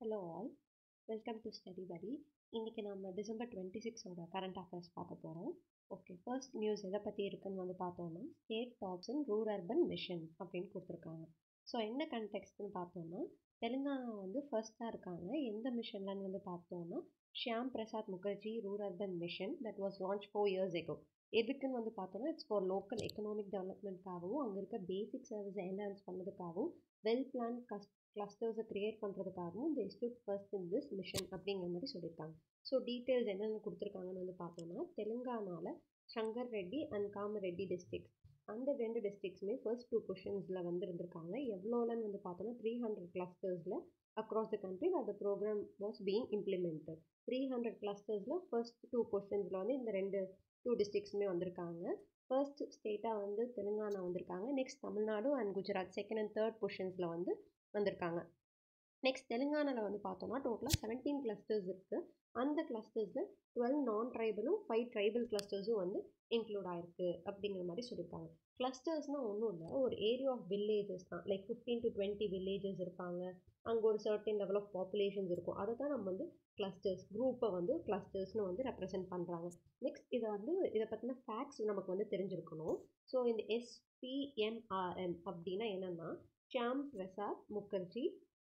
hello all welcome to study Padi இன்றைக்கி நம்ம December twenty சிக்ஸோட கரண்ட் அஃபேர்ஸ் பார்க்க போகிறோம் ஓகே ஃபர்ஸ்ட் நியூஸ் எதை பற்றி இருக்குன்னு வந்து பார்த்தோன்னா state tops in rurban mission அப்படின்னு கொடுத்துருக்காங்க ஸோ என்ன கண்டெக்ட்னு பார்த்தோன்னா தெலுங்கானா வந்து ஃபர்ஸ்ட்டாக இருக்காங்க எந்த மிஷன்லன்னு வந்து பார்த்தோன்னா Shyam Prasad Mukherjee rurban mission that was launch four years ago எதுக்குன்னு வந்து பார்த்தோன்னா இட்ஸ் ஃபார் லோக்கல் எக்கனாமிக் டெவலப்மெண்ட்காகவும் அங்கே இருக்க பேசிக் சர்வீஸ் என்ஹான்ஸ் பண்ணதுக்காகவும் வெல் பிளான் கஸ் கிளஸ்டர்ஸை க்ரியேட் பண்ணுறதுக்காகவும் they stood first in this mission அப்படிங்கிற மாதிரி சொல்லியிருக்காங்க ஸோ டீட்டெயில்ஸ் என்னென்ன கொடுத்துருக்காங்கன்னு வந்து பார்த்தோன்னா தெலுங்கானாவில் Sangareddy and Kamareddy districts அந்த ரெண்டு டிஸ்ட்ரிக்ஸுமே ஃபர்ஸ்ட் டூ கொஷின்ஸில் வந்து இருந்திருக்காங்க எவ்வளோலன்னு வந்து பார்த்தோன்னா த்ரீ ஹண்ட்ரட் கிளஸ்டர்ஸில் அக்ராஸ் த கண்ட்ரி அந்த programme was being implemented three hundred கிளஸ்டர்ஸில் ஃபர்ஸ்ட் டூ கொஷின்ஸில் வந்து இந்த ரெண்டு டூ டிஸ்ட்ரிக்ஸுமே வந்திருக்காங்க ஃபர்ஸ்ட் ஸ்டேட்டாக வந்து தெலுங்கானா வந்திருக்காங்க next Tamil Nadu and Gujarat second and third பொசிஷன்ஸில் வந்து வந்திருக்காங்க நெக்ஸ்ட் தெலுங்கானாவில் வந்து பார்த்தோம்னா டோட்டலாக செவன்டீன் கிளஸ்டர்ஸ் இருக்குது அந்த கிளஸ்டர்ஸில் டுவெல் நான் ட்ரைபலும் ஃபைவ் ட்ரைபல் கிளஸ்டர்ஸும் வந்து இன்க்ளூட் ஆகிருக்கு அப்படிங்கிற மாதிரி சொல்லியிருக்காங்க கிளஸ்டர்ஸ்னால் ஒன்றும் இல்லை ஒரு ஏரியா ஆஃப் வில்லேஜஸ் தான் like fifteen to twenty villages இருப்பாங்க அங்கே ஒரு சர்டன் லெவல் ஆஃப் பாப்புலேஷன்ஸ் இருக்கும் அதை தான் நம்ம வந்து கிளஸ்டர்ஸ் குரூப்பை வந்து கிளஸ்டர்ஸ்னு வந்து ரெப்ரசென்ட் பண்ணுறாங்க நெக்ஸ்ட் இதை வந்து இதை பற்றின ஃபேக்ட்ஸ் நமக்கு வந்து தெரிஞ்சிருக்கணும் ஸோ இந்த எஸ்பிஎம்ஆர்எம் அப்படின்னா என்னென்னா Shyam Prasad Mukherjee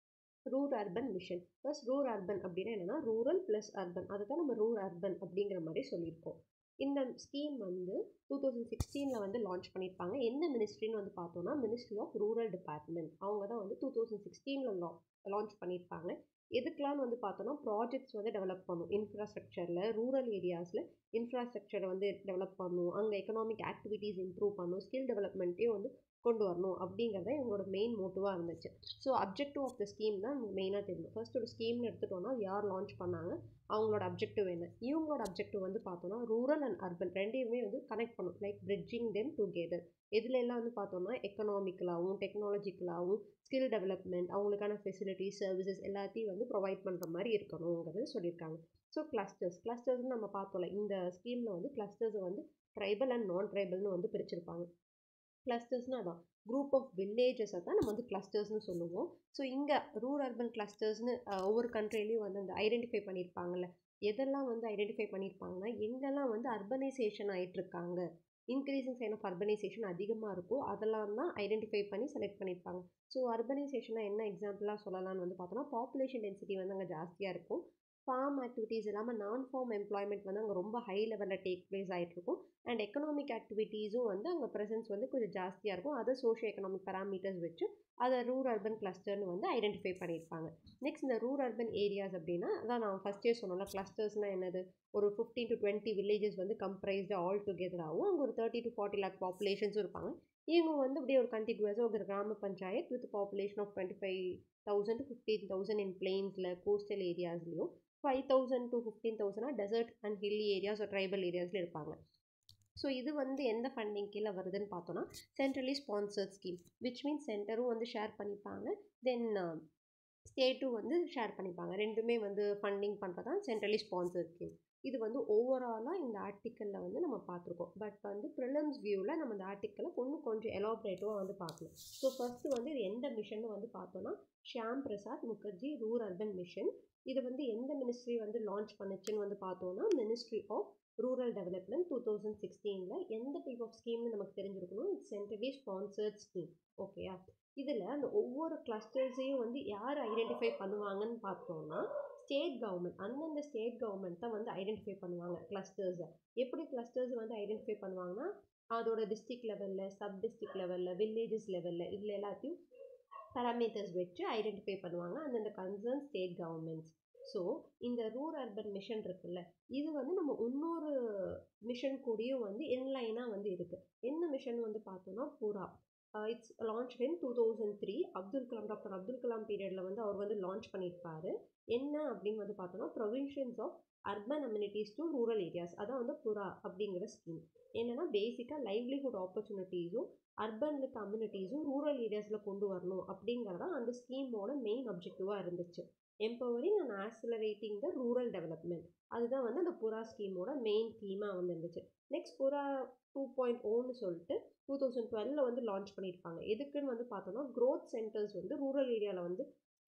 rurban mission plus rurban அப்படின்னா என்னென்னா ரூரல் ப்ளஸ் அர்பன் அதை தான் நம்ம ரூர் அர்பன் அப்படிங்கிற மாதிரி சொல்லியிருக்கோம் இந்த ஸ்கீம் வந்து டூ தௌசண்ட் சிக்ஸ்டீனில் வந்து லான்ச் பண்ணியிருப்பாங்க எந்த மினிஸ்ட்ரின்னு வந்து பார்த்தோன்னா மினிஸ்ட்ரி ஆஃப் ரூரல் டிபார்ட்மெண்ட் அவங்க தான் வந்து டூ தௌசண்ட் சிக்ஸ்டீனில் லா லான்ச் பண்ணியிருப்பாங்க எதுக்கெலாம்னு வந்து பார்த்தோன்னா ப்ராஜெக்ட்ஸ் வந்து டெவலப் பண்ணும் இன்ஃப்ராஸ்ட்ரக்சரில் ரூரல் ஏரியாஸில் இன்ஃப்ராஸ்ட்ரக்சரை வந்து டெவலப் பண்ணும் அங்கே எக்கனாமிக் ஆக்டிவிட்டீஸ் இம்ப்ரூவ் பண்ணும் ஸ்கில் டெவலப்மெண்ட்டையும் வந்து கொண்டு வரணும் அப்படிங்கிறத இவங்களோட மெயின் மோட்டிவாக இருந்துச்சு so objective of the scheme தான் நமக்கு மெயினாக தெரியும் ஃபர்ஸ்ட் ஒரு ஸ்கீம்னு எடுத்துட்டோம்னா யார் லான்ச் பண்ணாங்க அவங்களோட அப்ஜெக்டிவ் என்ன இவங்களோட அப்ஜெக்டிவ் வந்து பார்த்தோன்னா ரூரல் அண்ட் அர்பன் ரெண்டையுமே வந்து கனெக்ட் பண்ணும் லைக் பிரிட்ஜிங் தெம் டுகெதர் இதில் எல்லாம் வந்து பார்த்தோம்னா எக்கனாமிக்கலாகவும் டெக்னாலஜிக்கலாகவும் ஸ்கில் டெவலப்மெண்ட் அவங்களுக்கான ஃபெசிலிட்டிஸ் சர்வீசஸ் எல்லாத்தையும் வந்து ப்ரொவைட் பண்ணுற மாதிரி இருக்கணுங்கிறது சொல்லியிருக்காங்க ஸோ கிளஸ்டர்ஸ் கிளஸ்டர்ஸ்னு நம்ம பார்த்தோம்ல இந்த ஸ்கீமில் வந்து கிளஸ்டர்ஸை வந்து ட்ரைபல் அண்ட் நான் ட்ரைபல்னு வந்து பிரிச்சிருப்பாங்க கிளஸ்டர்ஸ்னால் அதான் குரூப் ஆஃப் வில்லேஜஸை தான் நம்ம வந்து கிளஸ்டர்ஸ்னு சொல்லுவோம் ஸோ இங்கே ரூர் அர்பன் கிளஸ்டர்ஸ்னு ஒவ்வொரு கண்ட்ரிலையும் வந்து அந்த ஐடென்டிஃபை பண்ணியிருப்பாங்கல்ல எதெல்லாம் வந்து ஐடென்டிஃபை பண்ணியிருப்பாங்கன்னா எங்கெல்லாம் வந்து அர்பனைசேஷன் ஆகிட்டுருக்காங்க இன்க்ரீசிங் சைன் ஆஃப் அர்பனைசேஷன் அதிகமாக இருக்கும் அதெல்லாம் தான் ஐடென்டிஃபை பண்ணி செலக்ட் பண்ணியிருப்பாங்க ஸோ அர்பனைசேஷனாக என்ன எக்ஸாம்பிளாக சொல்லலாம்னு வந்து பார்த்தோன்னா பாப்புலேஷன் டென்சிட்டி வந்து அங்கே ஜாஸ்தியாக இருக்கும் ஃபார்ம் ஆக்டிவிட்டீஸ் இல்லாமல் நான் ஃபார்ம் எம்ப்ளாய்மெண்ட் வந்து அங்கே ரொம்ப ஹை லெவலில் டேக் ப்ளேஸ் ஆகிட்ருக்கும் அண்ட் எக்கனாமிக் ஆக்டிவிட்டீஸும் வந்து அங்கே ப்ரெசன்ஸ் வந்து கொஞ்சம் ஜாஸ்தியாக இருக்கும் அதை சோஷியோ எக்கனாமிக் பேராமீட்டர்ஸ் வச்சு அதை ரூர் அர்பன் கிளஸ்டர்னு வந்து ஐடென்டிஃபை பண்ணியிருப்பாங்க நெக்ஸ்ட் இந்த ரூர் அர்பன் ஏரியாஸ் அப்படின்னா அதான் நான் ஃபஸ்ட்டே சொன்னோம்ல கிளஸ்டர்ஸ்னால் என்னது ஒரு ஃபிஃப்டீன் டு டுவெண்ட்டி வில்லேஜஸ் வந்து கம்ப்ரைஸ்டு ஆல் டுகெதராகவும் அங்கே ஒரு தேர்ட்டி டு ஃபார்ட்டி லேக் பாப்புலேஷன்ஸும் இருப்பாங்க இவங்க வந்து அப்படியே ஒரு கண்டினியூஸாக ஒரு கிராம panchayat with population of twenty five thousand to fifteen thousand in பிளெயின்ஸில் கோஸ்டல் ஏரியாஸ்லையும் ஃபைவ் தௌசண்ட் டு ஃபிஃப்டீன் தௌசண்டாக desert and hilly areas tribal ஏரியாஸில் இருப்பாங்க ஸோ இது வந்து எந்த ஃபண்டிங் கீழே வருதுன்னு பார்த்தோன்னா centrally sponsored scheme which means சென்டரும் வந்து ஷேர் பண்ணிப்பாங்க தென் ஸ்டேட்டும் வந்து ஷேர் பண்ணிப்பாங்க ரெண்டுமே வந்து ஃபண்டிங் பண்ணுறது தான் சென்ட்ரலி ஸ்பான்சர்ட் ஸ்கீம் இது வந்து ஓவராலாக இந்த ஆர்டிக்கலில் வந்து நம்ம பார்த்துருக்கோம் பட் வந்து ப்ரிலம்ஸ் வியூவில் நம்ம இந்த ஆர்டிக்கலை இன்னும் கொஞ்சம் எலாபரேட்டிவாக வந்து பார்க்கணும் ஸோ ஃபஸ்ட்டு வந்து இது எந்த மிஷன் வந்து பார்த்தோன்னா Shyam Prasad Mukherjee rurban mission இது வந்து எந்த மினிஸ்ட்ரி வந்து லான்ச் பண்ணுச்சுன்னு வந்து பார்த்தோன்னா ministry of rural development two thousand சிக்ஸ்டீனில் எந்த டைப் ஆஃப் ஸ்கீம்னு நமக்கு தெரிஞ்சிருக்கணும் இட்ஸ் சென்ட்ரலி ஸ்பான்சர்ட் ஸ்கீம் ஓகேயா இதில் அந்த ஒவ்வொரு கிளஸ்டர்ஸையும் வந்து யார் ஐடென்டிஃபை பண்ணுவாங்கன்னு பார்த்தோன்னா ஸ்டேட் கவர்மெண்ட் அந்தந்த ஸ்டேட் கவர்மெண்ட் தான் வந்து ஐடென்டிஃபை பண்ணுவாங்க கிளஸ்டர்ஸை எப்படி கிளஸ்டர்ஸ் வந்து ஐடென்டிஃபை பண்ணுவாங்கன்னா அதோட டிஸ்ட்ரிக்ட் லெவலில் சப் டிஸ்ட்ரிக்ட் லெவலில் வில்லேஜஸ் லெவலில் இதில் எல்லாத்தையும் பேராமீட்டர்ஸ் வச்சு ஐடென்டிஃபை பண்ணுவாங்க அந்தந்த கன்சர்ன் ஸ்டேட் கவர்மெண்ட்ஸ் ஸோ இந்த ரூர் அர்பன் மிஷன் இருக்குல்ல இது வந்து நம்ம இன்னொரு மிஷன் கூடயும் வந்து இன்லைனாக வந்து இருக்குது என்ன மிஷன் வந்து பார்த்தோன்னா PURA it's launch in two thousand three Abdul Kalam doctor Abdul Kalam பீரியடில் வந்து அவர் வந்து லான்ச் பண்ணியிருப்பாரு என்ன அப்படின்னு வந்து பார்த்தோன்னா provisions of urban amenities to rural areas அதான் வந்து புறா அப்படிங்கிற ஸ்கீம் என்னென்னா பேசிக்காக லைவ்லிஹுட் ஆப்பர்ச்சுனிட்டிஸும் அர்பன் வித் கம்யூனிட்டிஸும் ரூரல் ஏரியாஸில் கொண்டு வரணும் அப்படிங்கிறதான் அந்த ஸ்கீமோட மெயின் அப்ஜெக்டிவாக இருந்துச்சு empowering and accelerating the rural development அதுதான் வந்து அந்த புறா ஸ்கீமோட மெயின் தீமாக வந்து இருந்துச்சு நெக்ஸ்ட் புறா டூ பாயிண்ட் ஓன்னு சொல்லிட்டு டூ தௌசண்ட் டுவெலில் வந்து லான்ச் பண்ணியிருப்பாங்க எதுக்குன்னு வந்து பார்த்தோன்னா க்ரோத் சென்டர்ஸ் வந்து ரூரல் ஏரியாவில் வந்து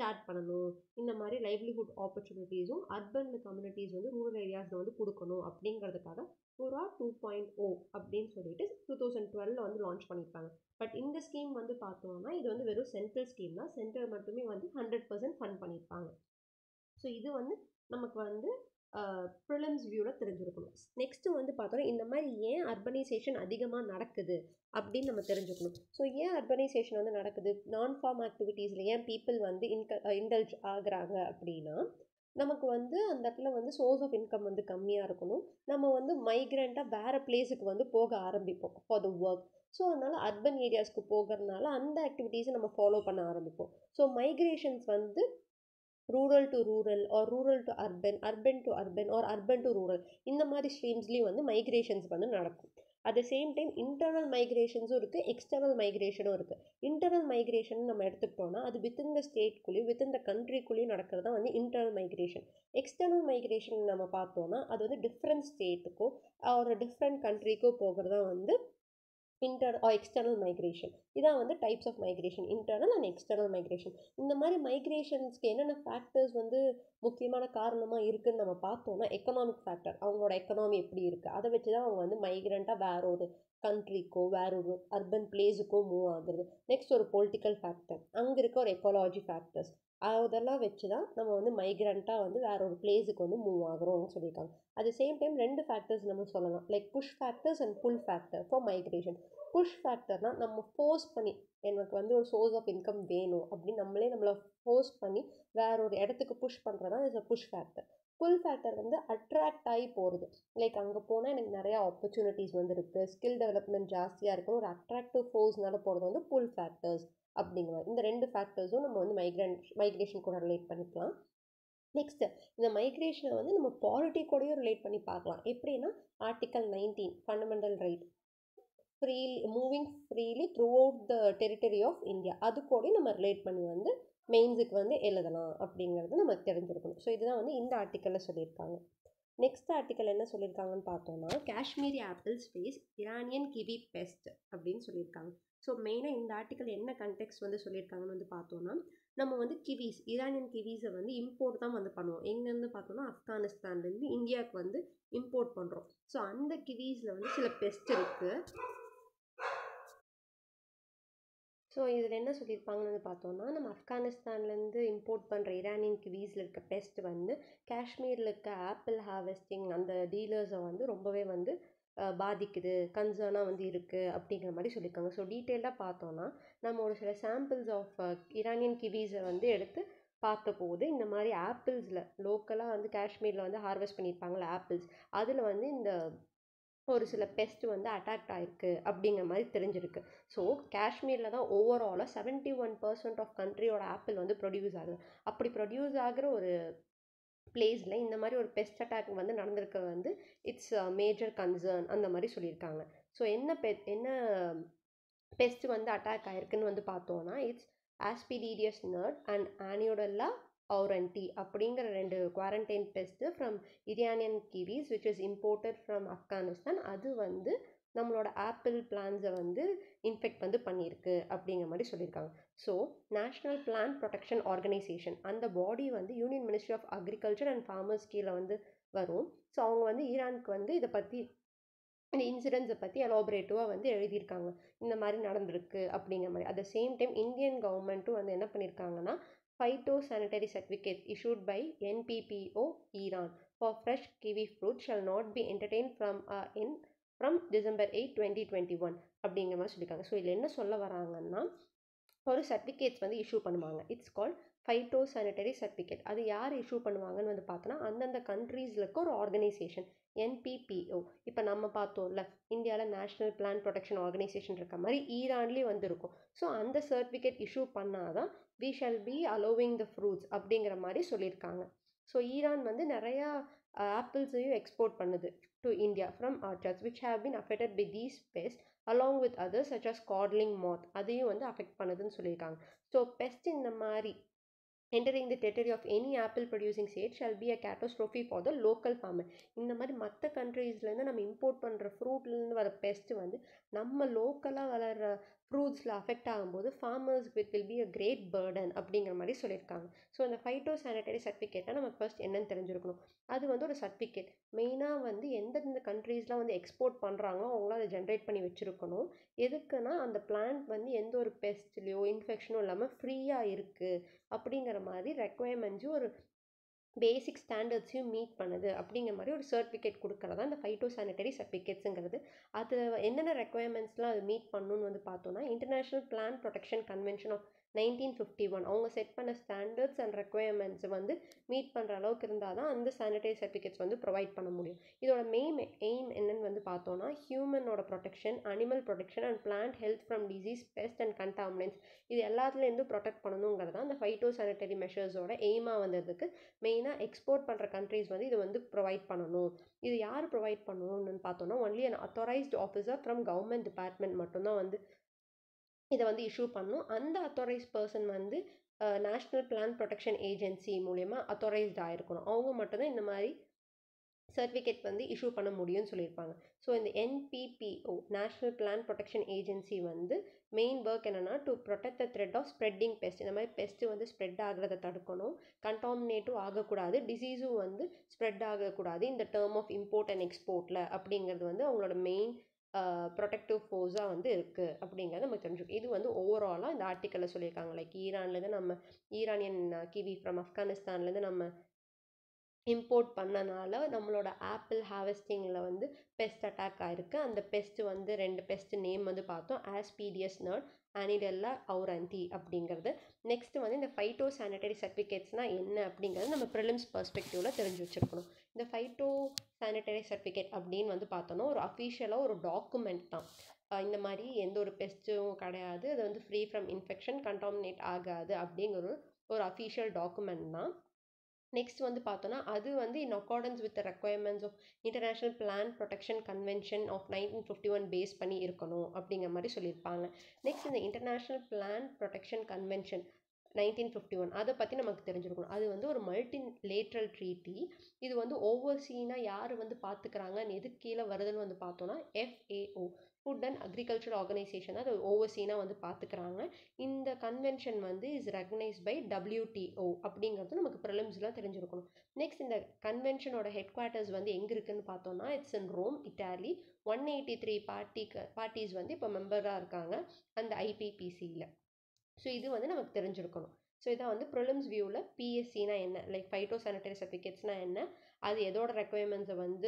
ஸ்டார்ட் பண்ணணும் இந்த மாதிரி லைவ்லிஹுட் ஆப்பர்ச்சுனிட்டிஸும் அர்பன் கம்யூனிட்டிஸ் வந்து ரூரல் ஏரியாஸில் வந்து கொடுக்கணும் அப்படிங்கிறதுக்காக புரா டூ பாயிண்ட் ஓ அப்படின்னு சொல்லிட்டு டூ தௌசண்ட் டுவெலில் வந்து லான்ச் பண்ணியிருப்பாங்க பட் இந்த ஸ்கீம் வந்து பார்த்தோம்னா இது வந்து வெறும் சென்ட்ரல் ஸ்கீம் தான் சென்ட்ரல் மட்டுமே வந்து ஹண்ட்ரட் பர்சன்ட் ஃபண்ட் பண்ணியிருப்பாங்க ஸோ இது வந்து நமக்கு வந்து ப்ரிலிம்ஸ் வியூவில் தெரிஞ்சிருக்கணும் நெக்ஸ்ட்டு வந்து பார்த்தோன்னா இந்த மாதிரி ஏன் அர்பனைசேஷன் அதிகமாக நடக்குது அப்படின்னு நம்ம தெரிஞ்சுக்கணும் ஸோ ஏன் அர்பனைசேஷன் வந்து நடக்குது நான் ஃபார்ம் ஆக்டிவிட்டீஸில் ஏன் பீப்புள் வந்து இன்க இன்டல்ஜ் ஆகுறாங்க அப்படின்னா நமக்கு வந்து அந்த இடத்துல வந்து சோர்ஸ் ஆஃப் இன்கம் வந்து கம்மியாக இருக்கணும் நம்ம வந்து மைக்ரெண்ட்டாக வேறு பிளேஸுக்கு வந்து போக ஆரம்பிப்போம் ஃபார் த ஒர்க் ஸோ அதனால் அர்பன் ஏரியாஸ்க்கு போகிறதுனால அந்த ஆக்டிவிட்டீஸை நம்ம ஃபாலோ பண்ண ஆரம்பிப்போம் ஸோ மைக்ரேஷன்ஸ் வந்து rural to rural or rural to urban urban to urban or urban to rural இந்த மாதிரி ஸ்ட்ரீம்ஸ்லேயும் வந்து மைக்ரேஷன்ஸ் வந்து நடக்கும் at the same time internal மைக்ரேஷன்ஸும் இருக்குது எக்ஸ்டர்னல் மைக்ரேஷனும் இருக்குது இன்டர்னல் மைக்ரேஷன் நம்ம எடுத்துக்கிட்டோம்னா அது வித்தின் த ஸ்டேட்குள்ளேயும் வித்தின் த கண்ட்ரிக்குள்ளேயும் நடக்கிறது தான் வந்து இன்டர்னல் மைக்ரேஷன் எக்ஸ்டர்னல் மைக்ரேஷன் நம்ம பார்த்தோம்னா அது வந்து டிஃப்ரெண்ட் ஸ்டேட்டுக்கோ ஒரு டிஃப்ரெண்ட் கண்ட்ரிக்கோ போகிறது தான் வந்து இன்டர் ஆர் எக்ஸ்டர்னல் மைக்ரேஷன் இதான் வந்து types of migration internal and external migration இந்த மாதிரி மைக்ரேஷன்ஸ்க்கு என்னென்ன ஃபேக்டர்ஸ் வந்து முக்கியமான காரணமாக இருக்குதுன்னு நம்ம பார்த்தோம்னா எக்கனாமிக் ஃபேக்டர் அவங்களோட எக்கனாமி எப்படி இருக்குது அதை வச்சு தான் அவங்க வந்து மைக்ரெண்ட்டாக வேற ஒரு கண்ட்ரிக்கோ வேற ஒரு அர்பன் பிளேஸுக்கோ மூவ் ஆகுறது நெக்ஸ்ட் ஒரு பொலிட்டிக்கல் ஃபேக்டர் அங்கே இருக்க ஒரு எக்காலஜி ஃபேக்டர்ஸ் அதெல்லாம் வச்சு தான் நம்ம வந்து மைக்ரண்ட்டாக வந்து வேற ஒரு பிளேஸுக்கு வந்து மூவ் ஆகுறோம்னு சொல்லியிருக்காங்க அட் த சேம் டைம் ரெண்டு ஃபேக்டர்ஸ் நம்ம சொல்லலாம் like push factors and pull factor for migration push ஃபேக்டர்னால் நம்ம ஃபோர்ஸ் பண்ணி எனக்கு வந்து ஒரு சோர்ஸ் ஆஃப் இன்கம் வேணும் அப்படின்னு நம்மளே நம்மளை ஃபோர்ஸ் பண்ணி வேற ஒரு இடத்துக்கு புஷ் பண்ணுறதா is a push factor pull factor வந்து அட்ராக்ட் ஆகி போகிறது லைக் அங்கே போனால் எனக்கு நிறையா ஆப்பர்ச்சுனிட்டிஸ் வந்து இருக்குது ஸ்கில் டெவலப்மெண்ட் ஜாஸ்தியாக இருக்கும் ஒரு அட்ராக்டிவ் ஃபோர்ஸ்னால போகிறது வந்து புல் ஃபேக்டர்ஸ் அப்படிங்கிற இந்த ரெண்டு ஃபேக்டர்ஸும் நம்ம வந்து மைக்ரேன் மைக்ரேஷன் கூட ரிலேட் பண்ணிக்கலாம் நெக்ஸ்ட்டு இந்த மைக்ரேஷனை வந்து நம்ம பாலிட்டி கூடயும் ரிலேட் பண்ணி பார்க்கலாம் எப்படின்னா article nineteen fundamental right free moving freely throughout the territory of India அது கூட நம்ம ரிலேட் பண்ணி வந்து மெயின்ஸுக்கு வந்து எழுதலாம் அப்படிங்கிறது நம்ம தெரிஞ்சிருக்கணும் ஸோ இதுதான் வந்து இந்த ஆர்டிக்கலில் சொல்லியிருக்காங்க நெக்ஸ்ட் ஆர்டிக்கல் என்ன சொல்லியிருக்காங்கன்னு பார்த்தோம்னா Kashmiri apples face Iranian kiwi pest அப்படின்னு சொல்லியிருக்காங்க ஸோ மெயினாக இந்த ஆர்டிக்கல் என்ன கண்டெக்ட் வந்து சொல்லியிருக்காங்கன்னு வந்து பார்த்தோன்னா நம்ம வந்து கிவிஸ் ஈரானியன் கிவிஸை வந்து இம்போர்ட் தான் வந்து பண்ணுவோம் எங்கேருந்து பார்த்தோம்னா ஆப்கானிஸ்தான்லேருந்து இந்தியாவுக்கு வந்து இம்போர்ட் பண்ணுறோம் ஸோ அந்த கிவிஸில் வந்து சில பெஸ்ட் இருக்குது ஸோ இதில் என்ன சொல்லியிருப்பாங்கன்னு வந்து பார்த்தோன்னா நம்ம ஆப்கானிஸ்தான்லேருந்து இம்போர்ட் பண்ணுற ஈரானியன் கிவீஸில் இருக்க பெஸ்ட் வந்து காஷ்மீரில் இருக்க ஆப்பிள் ஹார்வெஸ்டிங் அந்த டீலர்ஸை வந்து ரொம்பவே வந்து பாதிக்குது கன்சர்னாக வந்து இருக்குது அப்படிங்கிற மாதிரி சொல்லியிருக்காங்க ஸோ டீட்டெயிலாக பார்த்தோன்னா நம்ம ஒரு சில சாம்பிள்ஸ் ஆஃப் ஈரானியன் கிவீஸை வந்து எடுத்து பார்த்தபோது இந்த மாதிரி ஆப்பிள்ஸில் லோக்கலாக வந்து காஷ்மீரில் வந்து ஹார்வெஸ்ட் பண்ணியிருப்பாங்களே ஆப்பிள்ஸ் அதில் வந்து இந்த ஒரு சில பெஸ்ட் வந்து அட்டாக்ட் ஆகிருக்கு அப்படிங்கிற மாதிரி தெரிஞ்சிருக்கு ஸோ காஷ்மீரில் தான் ஓவராலாக செவன்ட்டி ஒன் பர்சன்ட் ஆஃப் கண்ட்ரியோட ஆப்பிள் வந்து ப்ரொடியூஸ் ஆகுது அப்படி ப்ரொடியூஸ் ஆகிற ஒரு பிளேஸில் இந்த மாதிரி ஒரு பெஸ்ட் அட்டாக் வந்து நடந்திருக்க வந்து இட்ஸ் மேஜர் கன்சர்ன் அந்த மாதிரி சொல்லியிருக்காங்க ஸோ என்ன பெ என்ன பெஸ்ட் வந்து அட்டாக் ஆயிருக்குன்னு வந்து பார்த்தோன்னா it's Aspidiotus nerii and Aonidiella aurantii அப்படிங்கிற ரெண்டு quarantine pest from Iranian kiwis which is imported from Afghanistan அது வந்து நம்மளோட ஆப்பிள் பிளான்ஸை வந்து இன்ஃபெக்ட் வந்து பண்ணியிருக்கு அப்படிங்கிற மாதிரி சொல்லியிருக்காங்க so national plant protection organisation அந்த பாடி வந்து union ministry of agriculture and farmers கீழே வந்து வரும் ஸோ அவங்க வந்து ஈரானுக்கு வந்து இதை பற்றி இந்த இன்சிடென்ட்ஸை பற்றி எலாபரேட்டிவாக வந்து எழுதியிருக்காங்க இந்த மாதிரி நடந்திருக்கு அப்படிங்கிற மாதிரி at the same time Indian கவர்மெண்ட்டும் வந்து என்ன பண்ணியிருக்காங்கன்னா phytosanitary certificate issued by NPPO Iran for fresh kiwi fruit shall not be entertained from uh, in from December 8 2021 அப்படிங்கிற மாதிரி சொல்லியிருக்காங்க ஸோ இதில் என்ன சொல்ல வராங்கன்னா ஒரு சர்டிஃபிகேட்ஸ் வந்து இஷ்யூ பண்ணுவாங்க it's called phytosanitary certificate அது யார் இஷ்யூ பண்ணுவாங்கன்னு வந்து பார்த்தோன்னா அந்தந்த கண்ட்ரீஸில் இருக்க ஒரு ஆர்கனைசேஷன் என்பிபிஓ இப்போ நம்ம பார்த்தோம்ல இந்தியாவில் நேஷ்னல் பிளான் ப்ரொடெக்ஷன் ஆர்கனைசேஷன் இருக்க மாதிரி ஈரான்லேயும் வந்து இருக்கும் ஸோ அந்த சர்டிஃபிகேட் இஷ்யூ பண்ணாதான் we shall be allowing the fruits அப்படிங்கிற மாதிரி சொல்லியிருக்காங்க ஸோ ஈரான் வந்து நிறையா ஆப்பிள்ஸையும் எக்ஸ்போர்ட் பண்ணுது to India from orchards which have been affected by these pest along with others such as codling moth அதையும் வந்து அஃபெக்ட் பண்ணுதுன்னு சொல்லியிருக்காங்க ஸோ பெஸ்ட் இந்த மாதிரி entering the territory of any apple producing state shall be a catastrophe for the local farmer இந்த மாதிரி மற்ற கண்ட்ரீஸ்லேருந்து நம்ம இம்போர்ட் பண்ணுற ஃப்ரூட்லேருந்து வர பெஸ்ட்டு வந்து நம்ம லோக்கலாக வளர்கிற ஃப்ரூட்ஸில் அஃபெக்ட் ஆகும்போது farmers with will be a great burden அப்படிங்கிற மாதிரி சொல்லியிருக்காங்க ஸோ இந்த ஃபைட்டோ சானிட்டரி சர்டிஃபிகேட்டை நமக்கு ஃபர்ஸ்ட் என்னன்னு தெரிஞ்சிருக்கணும் அது வந்து ஒரு சர்டிஃபிகேட் மெயினாக வந்து எந்தெந்த கண்ட்ரீஸ்லாம் வந்து எக்ஸ்போர்ட் பண்ணுறாங்களோ அவங்களாம் அதை ஜென்ரேட் பண்ணி வச்சுருக்கணும் எதுக்குன்னா அந்த பிளான்ட் வந்து எந்த ஒரு பெஸ்ட்லேயோ இன்ஃபெக்ஷனும் இல்லாமல் ஃப்ரீயாக இருக்குது அப்படிங்கிற மாதிரி ரெக்குவயர்மெண்ட்ஸும் ஒரு பேசிக் ஸ்டாண்டர்ட்ஸையும் மீட் பண்ணுது அப்படிங்கிற மாதிரி ஒரு சர்டிஃபிகேட் கொடுக்குறதா இந்த ஃபைட்டோ சானிட்டரி சர்டிஃபிகேட்ஸுங்கிறது அது என்னென்ன ரெக்குவயர்மெண்ட்ஸ்லாம் அது மீட் பண்ணணும்னு வந்து பார்த்தோன்னா international plant protection convention of nineteen fifty one அவங்க செட் பண்ண ஸ்டாண்டர்ட்ஸ் அண்ட் ரெக்குவயர்மெண்ட்ஸ் வந்து மீட் பண்ணுற அளவுக்கு இருந்தால் தான் அந்த சானிட்டரி சர்டிஃபிகேட்ஸ் வந்து ப்ரொவைட் பண்ண முடியும் இதோட மெயின் எய்ம் என்னன்னு வந்து பார்த்தோன்னா ஹியூமனோட protection animal protection and plant health from disease pest and contaminants இது எல்லாத்துலேருந்து ப்ரொடெக்ட் பண்ணணுங்கிறது தான் அந்த ஃபைட்டோ சானிட்டரி மெஷர்ஸோட எய்மாக வந்ததுக்கு மெயினாக எக்ஸ்போர்ட் பண்ணுற கண்ட்ரீஸ் வந்து இது வந்து ப்ரொவைட் பண்ணணும் இது யார் ப்ரொவைட் பண்ணணும்னு பார்த்தோன்னா only an authorised officer from government department மட்டும்தான் வந்து இதை வந்து இஷ்யூ பண்ணணும் அந்த அத்தாரைஸ் பர்சன் வந்து நேஷ்னல் பிளான் ப்ரொடெக்ஷன் ஏஜென்சி மூலயமா அத்தாரைஸ்ட் ஆகிருக்கணும் அவங்க மட்டும்தான் இந்த மாதிரி சர்டிஃபிகேட் வந்து இஷ்யூ பண்ண முடியும்னு சொல்லியிருப்பாங்க ஸோ இந்த NPPO national plant protection agency வந்து மெயின் ஒர்க் என்னென்னா to protect the threat of spreading pest இந்த மாதிரி பெஸ்ட்டு வந்து ஸ்ப்ரெட் ஆகிறத தடுக்கணும் கண்டாமினேட்டும் ஆகக்கூடாது டிசீஸும் வந்து ஸ்ப்ரெட் ஆகக்கூடாது இந்த டேர்ம் ஆஃப் இம்போர்ட் அண்ட் எக்ஸ்போர்ட்டில் அப்படிங்கிறது வந்து அவங்களோட மெயின் ப்ரொடெக்டிவ் ஃபோர்ஸாக வந்து இருக்குது அப்படிங்கிறத நமக்கு தெரிஞ்சுக்கும் இது வந்து ஓவராலாக இந்த ஆர்டிக்கலில் சொல்லியிருக்காங்க லைக் ஈரான்லேருந்து நம்ம ஈரானியன் கிவி ஃப்ரம் ஆப்கானிஸ்தான்லேருந்து நம்ம இம்போர்ட் பண்ணனால நம்மளோட ஆப்பிள் ஹார்வெஸ்டிங்கில் வந்து பெஸ்ட் அட்டாக் ஆகிருக்கு அந்த பெஸ்ட்டு வந்து ரெண்டு பெஸ்ட் நேம் வந்து பார்த்தோம் ஆஸ்பீடியஸ் நர்ட் அனிடெல்லா அவுரந்தி அப்படிங்கிறது நெக்ஸ்ட் வந்து இந்த ஃபைட்டோ சானிட்டரி சர்டிஃபிகேட்ஸ்னால் என்ன அப்படிங்கிறது நம்ம ப்ரிலிம்ஸ் பர்ஸ்பெக்டிவில் தெரிஞ்சு வச்சுருக்கணும் இந்த ஃபைட்டோ சானிட்டரி சர்டிஃபிகேட் அப்படின்னு வந்து பார்த்தோன்னா ஒரு அஃபிஷியலாக ஒரு டாக்குமெண்ட் தான் இந்த மாதிரி எந்த ஒரு பெஸ்ட்டும் கிடையாது அது வந்து ஃப்ரீ ஃப்ரம் இன்ஃபெக்ஷன் கண்டாமினேட் ஆகாது அப்படிங்கிற ஒரு அஃபிஷியல் டாக்குமெண்ட் தான் நெக்ஸ்ட் வந்து பார்த்தோன்னா அது வந்து in accordance with requirements of international plant protection convention of nineteen fifty one base பண்ணி இருக்கணும் அப்படிங்கிற மாதிரி சொல்லியிருப்பாங்க நெக்ஸ்ட் இந்த international plant protection convention nineteen fifty one அதை பற்றி நமக்கு தெரிஞ்சிருக்கணும் அது வந்து ஒரு மல்டி லேட்ரல் ட்ரீட்டி இது வந்து ஓவர்சீனாக யார் வந்து பார்த்துக்கிறாங்கன்னு எது கீழே வருதுன்னு வந்து பார்த்தோன்னா FAO food and agriculture organisation அது ஓவர்சீனாக வந்து பார்த்துக்கிறாங்க இந்த கன்வென்ஷன் வந்து இஸ் ரெகனைஸ் பை டபிள்யூடிஓ அப்படிங்கிறது நமக்கு ப்ரிலிம்ஸ்லாம் தெரிஞ்சிருக்கணும் நெக்ஸ்ட் இந்த கன்வென்ஷனோட ஹெட் குவார்ட்டர்ஸ் வந்து எங்கே இருக்குன்னு பார்த்தோன்னா it's in Rome Italy one eighty three பார்ட்டிக்கு பார்ட்டிஸ் வந்து இப்போ மெம்பராக இருக்காங்க அந்த ஐபிபிசியில் ஸோ இது வந்து நமக்கு தெரிஞ்சிருக்கணும் ஸோ இதான் வந்து ப்ரிலிம்ஸ் வியூவில் பிஎஸ்சினா என்ன லைக் ஃபைட்டோ சானிட்டரி சர்டிஃபிகேட்ஸ்னால் என்ன அது எதோட ரெக்குயர்மெண்ட்ஸை வந்து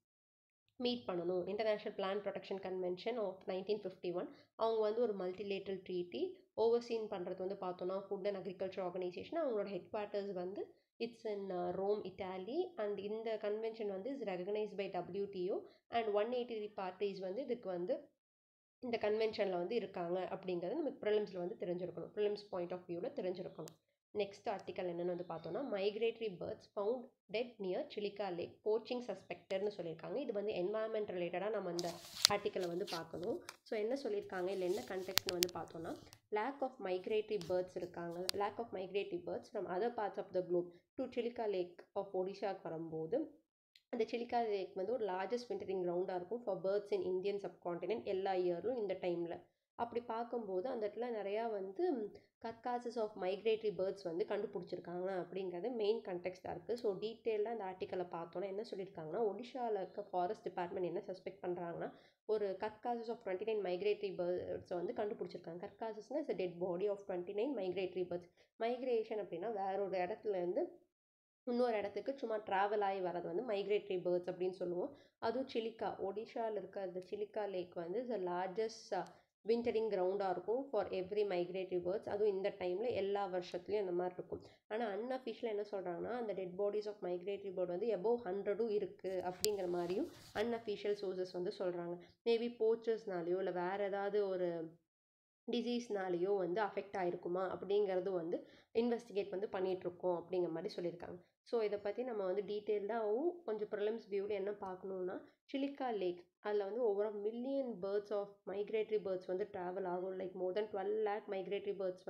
மீட் பண்ணணும் international plant protection convention of nineteen fifty one அவங்க வந்து ஒரு மல்டிலேட்ரல் ட்ரீட்டி ஓவர்சீன் பண்ணுறது வந்து பார்த்தோன்னா ஃபுட் அண்ட் அக்ரிகல்ச்சர் ஆர்கனைசேஷன் அவங்களோட ஹெட் குவார்ட்டர்ஸ் வந்து it's in Rome Italy and இந்த கன்வென்ஷன் வந்து is recognise by WTO and one eighty three parties வந்து இதுக்கு வந்து இந்த கன்வென்ஷனில் வந்து இருக்காங்க அப்படிங்கிறது நமக்கு ப்ரிலிம்ஸில் வந்து தெரிஞ்சிருக்கணும் ப்ரிலிம்ஸ் பாயிண்ட் ஆஃப் வியூவில் தெரிஞ்சிருக்கணும் நெக்ஸ்ட் ஆர்டிக்கல் என்னென்னு வந்து பார்த்தோன்னா migratory birds found dead near Chilika lake poaching சஸ்பெக்டர்னு சொல்லியிருக்காங்க இது வந்து என்வாயன்மெண்ட் ரிலேட்டடாக நம்ம இந்த ஆர்டிக்கலை வந்து பார்க்கணும் ஸோ என்ன சொல்லியிருக்காங்க இல்லை என்ன கண்டெக்ட்னு வந்து பார்த்தோன்னா லேக் ஆஃப் மைக்ரேட்டரி பேர்ட்ஸ் இருக்காங்க lake of migratory birds from other parts of the globe to Chilika lake of ஒடிஷாக்கு வரும்போது அந்த சிலிக்கா லேக் வந்து ஒரு லார்ஜஸ்ட் விண்டரிங் கிரவுண்டாக இருக்கும் for birds in Indian subcontinent எல்லா இயரும் இந்த டைமில் அப்படி பார்க்கும்போது அந்த இடத்துல நிறையா வந்து கற்காசஸ் ஆஃப் மைக்ரேட்டரி பேர்ட்ஸ் வந்து கண்டுபிடிச்சிருக்காங்க அப்படிங்கிறது மெயின் கண்டெக்ஸ்டாக இருக்குது ஸோ டீட்டெயிலாக அந்த ஆர்டிக்கலை பார்த்தோன்னா என்ன சொல்லியிருக்காங்கன்னா ஒடிஷாவில் இருக்க ஃபாரஸ்ட் டிபார்ட்மெண்ட் என்ன சஸ்பெக்ட் பண்ணுறாங்கன்னா ஒரு carcasses of twenty nine migratory பேர்ட்ஸை வந்து கண்டுபிடிச்சிருக்காங்க கற்காசஸ்னால் is dead body of twenty nine migratory birds migration அப்படின்னா வேற ஒரு இடத்துலேருந்து இன்னொரு இடத்துக்கு சும்மா ட்ராவல் ஆகி வர்றது வந்து மைக்ரேட்டரி பேர்ட்ஸ் அப்படின்னு சொல்லுவோம் அதுவும் சிலிக்கா ஒடிஷாவில் இருக்க அந்த சிலிக்கா லேக் வந்து இஸ் த லார்ஜஸ்ட் விண்டரிங் கிரவுண்டாக இருக்கும் ஃபார் எவ்ரி மைக்ரேட்டரி பேர்ட்ஸ் அதுவும் இந்த டைமில் எல்லா வருஷத்துலையும் அந்த மாதிரி இருக்கும் ஆனால் அன்அஃபிஷியலாக என்ன சொல்கிறாங்கன்னா அந்த dead bodies of migratory bird வந்து எபோவ் ஹண்ட்ரடும் இருக்குது அப்படிங்கிற மாதிரியும் அன்அஃபிஷியல் சோர்சஸ் வந்து சொல்கிறாங்க மேபி போச்சர்ஸ்னாலேயோ இல்லை வேறு ஏதாவது ஒரு டிசீஸ்னாலேயோ வந்து அஃபெக்ட் ஆகிருக்குமா அப்படிங்கிறது வந்து இன்வெஸ்டிகேட் வந்து பண்ணிகிட்ருக்கோம் அப்படிங்கிற மாதிரி சொல்லியிருக்காங்க ஸோ இதை பற்றி நம்ம வந்து டீட்டெயில்டாகவும் கொஞ்சம் ப்ரிலிம்ஸ் வியூவில் என்ன பார்க்கணுன்னா சிலிக்கா லேக் அதில் வந்து ஒவ்வொரு million birds of migratory birds வந்து ட்ராவல் ஆகும் like more than twelve lakh migratory birds வந்து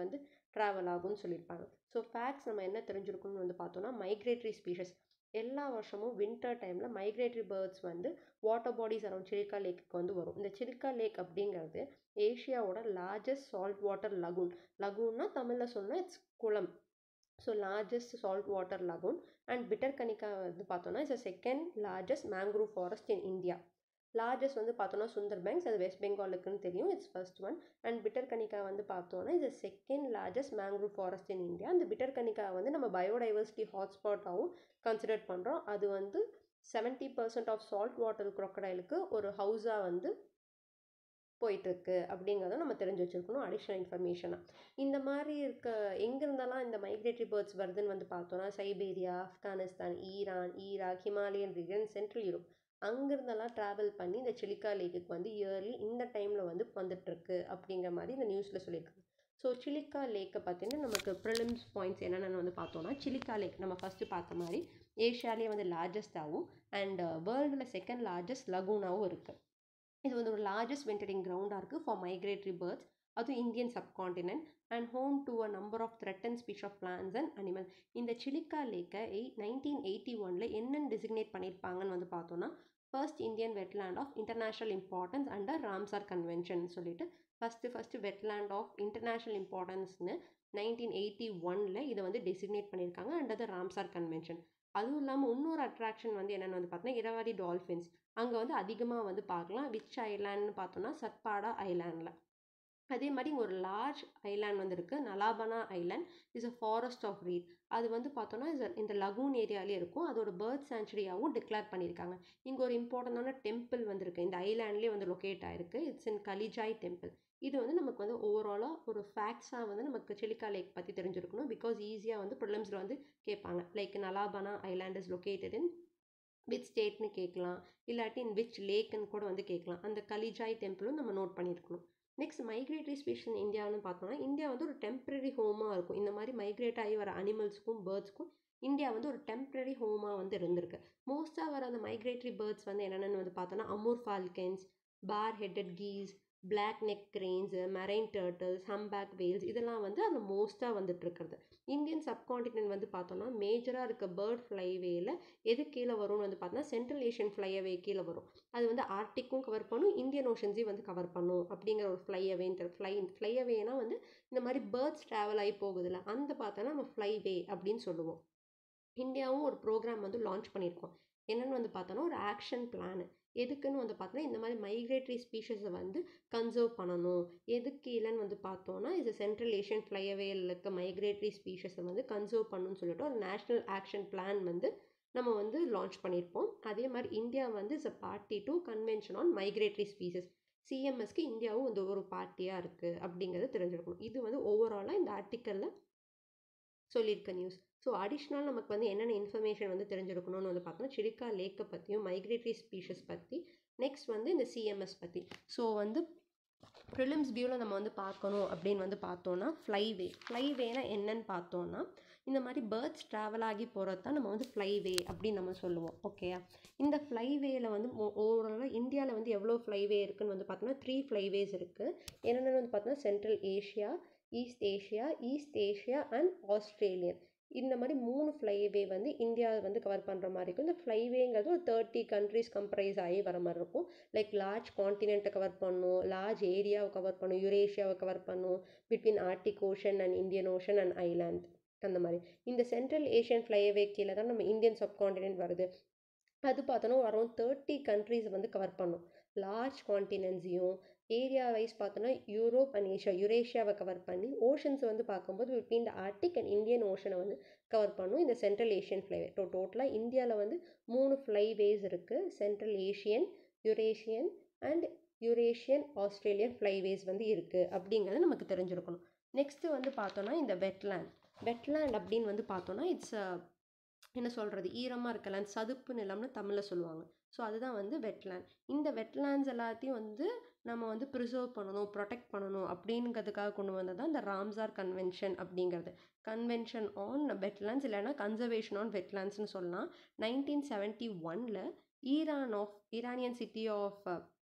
ட்ராவல் ஆகும்னு சொல்லியிருப்பாங்க ஸோ ஃபேக்ட்ஸ் நம்ம என்ன தெரிஞ்சிருக்கணும்னு வந்து பார்த்தோம்னா மைக்ரேட்டரி ஸ்பீஷஸ் எல்லா வருஷமும் வின்டர் டைமில் மைக்ரேட்டரி பேர்ட்ஸ் வந்து வாட்டர் பாடிஸ் அரௌண்ட் சிலிக்கா லேக்கு வந்து வரும் இந்த சிலிக்கா லேக் அப்படிங்கிறது ஏஷியாவோட லார்ஜஸ்ட் சால்ட் வாட்டர் லகூன் லகூன்னா தமிழில் சொன்னால் இட்ஸ் குளம் so largest salt water lagoon and Bhitarkanika வந்து பார்த்தோன்னா it's second largest mangrove forest in India largest வந்து பார்த்தோன்னா சுந்தர் பேங்க்ஸ் அது வெஸ்ட் பெங்கால் இருக்குன்னு தெரியும் it's first one and Bhitarkanika வந்து பார்த்தோன்னா இது second largest mangrove forest in India அந்த பிட்டர்கனிக்கா வந்து நம்ம பயோடைவர்சிட்டி ஹாட்ஸ்பாட்டாகவும் கன்சிடர் பண்ணுறோம் அது வந்து seventy percent of salt water க்ரொக்கடைலுக்கு ஒரு ஹவுஸாக வந்து போயிட்டுருக்கு அப்படிங்கிறத நம்ம தெரிஞ்சு வச்சுருக்கணும் அடிஷ்னல் இன்ஃபர்மேஷனாக இந்த மாதிரி இருக்க எங்கேருந்தெல்லாம் இந்த மைக்ரேட்டரி பேர்ட்ஸ் வருதுன்னு வந்து பார்த்தோன்னா Siberia Afghanistan Iran Iraq Himalayan region central Europe அங்கேருந்தெல்லாம் ட்ராவல் பண்ணி இந்த சிலிக்கா லேக்குக்கு வந்து இயர்லி இந்த டைமில் வந்து வந்துட்டுருக்கு அப்படிங்கிற மாதிரி இந்த நியூஸில் சொல்லியிருக்காங்க ஸோ சிலிக்கா லேக்கை பார்த்தீங்கன்னா நமக்கு ப்ரிலிம்ஸ் பாயிண்ட்ஸ் என்னென்னு வந்து பார்த்தோன்னா சிலிக்கா லேக் நம்ம ஃபஸ்ட்டு பார்த்த மாதிரி ஏஷியாலேயே வந்து லார்ஜஸ்டாகவும் அண்ட் வேர்ல்டில் செகண்ட் லார்ஜஸ்ட் லகூனாகவும் இருக்குது இது வந்து ஒரு லார்ஜஸ்ட் விண்டரிங் கிரவுண்டாக இருக்குது ஃபார் மைக்ரேட்டரி பேர்ட்ஸ் அதுவும் Indian subcontinent and home to a number of threaten species of plants and animal இந்த சிலிக்கா லேக்கை எயிட் நைன்டீன் எயிட்டி ஒனில் என்னென்னு டெசிக்னேட் பண்ணியிருப்பாங்கன்னு வந்து பார்த்தோன்னா first Indian wetland of international importance under Ramsar convention சொல்லிட்டு first first wetland of international இம்பார்ட்டன்ஸ்னு nineteen eighty ஒனில் இதை வந்து டெசிக்னேட் பண்ணியிருக்காங்க அண்டர் த ராம்சார் கன்வென்ஷன் அதுவும் இல்லாமல் இன்னொரு அட்ராக்ஷன் வந்து என்னென்னு வந்து பார்த்தோன்னா இரவாடி டால்ஃபின்ஸ் அங்கே வந்து அதிகமாக வந்து பார்க்கலாம் விச் ஐலாண்ட்னு பார்த்தோன்னா சட்பாடா ஐலாண்டில் அதே மாதிரி இங்கே ஒரு லார்ஜ் ஐலாண்ட் வந்து இருக்குது Nalabana island is a forest of reed அது வந்து பார்த்தோன்னா இஸ் இந்த லகூன் ஏரியாலே இருக்கும் அதோட பேர்ட் சாங்சுரியாகவும் டிக்ளேர் பண்ணியிருக்காங்க இங்கே ஒரு இம்பார்ட்டண்டான டெம்பிள் வந்துருக்கு இந்த ஐலாண்ட்லேயே வந்து லொக்கேட் ஆயிருக்கு இட்ஸ் இன் கலிஜாய் டெம்பிள் இது வந்து நமக்கு வந்து ஓவராலாக ஒரு ஃபேக்ட்ஸாக வந்து நமக்கு சிலிக்கா லேக் பற்றி தெரிஞ்சிருக்கணும் பிகாஸ் ஈஸியாக வந்து ப்ரிலிம்ஸில் வந்து கேட்பாங்க like Nalabana island is located in which ஸ்டேட்னு கேட்கலாம் இல்லாட்டி இன் விச் லேக்குன்னு கூட வந்து கேட்கலாம் அந்த கலிஜாய் டெம்பிளும் நம்ம நோட் பண்ணியிருக்கணும் நெக்ஸ்ட் மைக்ரேட்டரி ஸ்பீஷன் இந்தியான்னு பார்த்தோம்னா இந்தியா வந்து ஒரு டெம்ப்ரரி ஹோமாக இருக்கும் இந்த மாதிரி மைக்ரேட் ஆகி வர அனிமல்ஸ்க்கும் பேர்ட்ஸ்க்கும் இந்தியா வந்து ஒரு டெம்ப்ரரி ஹோமாக வந்து இருந்திருக்கு மோஸ்ட்டாக வர அந்த மைக்ரேட்டரி பேர்ட்ஸ் வந்து என்னென்னு வந்து பார்த்தோன்னா Amur falcons bar headed geese black neck cranes marine turtles humpback whales இதெல்லாம் வந்து அந்த மோஸ்ட்டாக வந்துட்டு இருக்கிறது இந்தியன் சப்காண்டினென்ட் வந்து பார்த்தோன்னா மேஜராக இருக்க பேர்ட் ஃப்ளைவேல எது கீழே வரும்னு வந்து பார்த்தோன்னா சென்ட்ரல் ஏஷியன் ஃப்ளைஅவே கீழே வரும் அது வந்து ஆர்டிக்கும் கவர் பண்ணும் இந்தியன் ஓஷன்ஸையும் வந்து கவர் பண்ணும் அப்படிங்கிற ஒரு ஃப்ளைஅவேன்ட்டு ஃப்ளை ஃப்ளைஅவேனா வந்து இந்த மாதிரி பேர்ட்ஸ் ட்ராவல் ஆகி போகுதுல்ல அந்த பார்த்தோன்னா நம்ம ஃப்ளைவே அப்படின்னு சொல்லுவோம் இந்தியாவும் ஒரு ப்ரோக்ராம் வந்து லான்ச் பண்ணியிருக்கோம் என்னென்னு வந்து பார்த்தோன்னா ஒரு ஆக்ஷன் பிளான் எதுக்குன்னு வந்து பார்த்தோன்னா இந்த மாதிரி மைக்ரேட்டரி ஸ்பீஷஸை வந்து கன்சர்வ் பண்ணணும் எதுக்கு இல்லைன்னு வந்து பார்த்தோன்னா இது சென்ட்ரல் ஏஷியன் ஃப்ளைஅவேல இருக்க மைக்ரேட்டரி ஸ்பீஷஸை வந்து கன்சர்வ் பண்ணணும்னு சொல்லிட்டு ஒரு நேஷ்னல் ஆக்ஷன் பிளான் வந்து நம்ம வந்து லான்ச் பண்ணியிருப்போம் அதே மாதிரி இந்தியா வந்து is a party to convention on migratory species சிஎம்எஸ்க்கு இந்தியாவும் இந்த ஒரு பார்ட்டியாக இருக்குது அப்படிங்கிறது தெரிஞ்சிருக்கணும் இது வந்து ஓவராலாக இந்த ஆர்டிக்கலில் சொல்லியிருக்க நியூஸ் ஸோ அடிஷ்னல் நமக்கு வந்து என்னென்ன இன்ஃபர்மேஷன் வந்து தெரிஞ்சிருக்கணும்னு வந்து பார்த்தோம்னா சிலிக்கா லேக்கை பற்றியும் மைக்ரேட்டரி ஸ்பீஷஸ் பற்றி நெக்ஸ்ட் வந்து இந்த சிஎம்எஸ் பற்றி ஸோ வந்து ப்ரிலிம்ஸ் வியூவில் நம்ம வந்து பார்க்கணும் அப்படின்னு வந்து பார்த்தோன்னா ஃப்ளைவே ஃப்ளைவேனா என்னன்னு பார்த்தோன்னா இந்த மாதிரி பேர்ட்ஸ் ட்ராவல் ஆகி போகிறது தான் நம்ம வந்து ஃப்ளைவே அப்படின்னு நம்ம சொல்லுவோம் ஓகேயா இந்த ஃப்ளைவேல வந்து ஓவராலாக இந்தியாவில் வந்து எவ்வளோ ஃப்ளைவே இருக்குன்னு வந்து பார்த்தோன்னா த்ரீ ஃப்ளைவேஸ் இருக்குது என்னென்னு வந்து பார்த்தோன்னா central Asia east Asia east Asia and Australian இந்த மாதிரி மூணு ஃப்ளைவே வந்து இந்தியாவை வந்து கவர் பண்ணுற மாதிரி இருக்கும் இந்த ஃப்ளைவேங்கிறது ஒரு தேர்ட்டி கண்ட்ரிஸ் கம்ப்ரைஸ் ஆகி வர மாதிரி இருக்கும் லைக் லார்ஜ் காண்டினென்ட்டை கவர் பண்ணும் லார்ஜ் ஏரியாவை கவர் பண்ணும் யுரேஷியாவை கவர் பண்ணும் between Arctic ocean and Indian ocean and island அந்த மாதிரி இந்த சென்ட்ரல் ஏஷியன் ஃப்ளைவே கீழே தான் நம்ம இந்தியன் சப்காண்டினென்ட் வருது அது பார்த்தோன்னா அரௌண்ட் தேர்ட்டி கண்ட்ரிஸ் வந்து கவர் பண்ணும் லார்ஜ் காண்டினென்ட்ஸையும் ஏரியா வைஸ் பார்த்தோன்னா யூரோப் அண்ட் ஏஷியா யுரேஷியாவை கவர் பண்ணி ஓஷன்ஸ் வந்து பார்க்கும்போது between the Arctic and Indian ஓஷனை வந்து கவர் பண்ணும் இந்த சென்ட்ரல் ஏஷியன் ஃப்ளைவே டோ டோட்டலாக இந்தியாவில் வந்து மூணு ஃப்ளைவேஸ் இருக்குது central Asian Eurasian and Eurasian Australian flyways வந்து இருக்குது அப்படிங்கிறது நமக்கு தெரிஞ்சிருக்கணும் நெக்ஸ்ட்டு வந்து பார்த்தோன்னா இந்த வெட்லேண்ட் வெட்லேண்ட் அப்படின்னு வந்து பார்த்தோன்னா இட்ஸ் என்ன சொல்கிறது ஈரமாக இருக்கலாம் சதுப்பு நிலம்னு தமிழில் சொல்லுவாங்க ஸோ அதுதான் வந்து வெட்லேண்ட் இந்த வெட்லேண்ட்ஸ் எல்லாத்தையும் வந்து நம்ம வந்து ப்ரிசர்வ் பண்ணணும் ப்ரொடெக்ட் பண்ணணும் அப்படிங்கிறதுக்காக கொண்டு வந்தது தான் இந்த ராம்சார் கன்வென்ஷன் அப்படிங்கிறது கன்வென்ஷன் ஆன் வெட்லேண்ட்ஸ் இல்லைன்னா கன்சர்வேஷன் ஆன் வெட்லேண்ட்ஸ்னு சொல்லலாம் நைன்டீன் செவன்ட்டி ஒனில் Iran of Iranian city of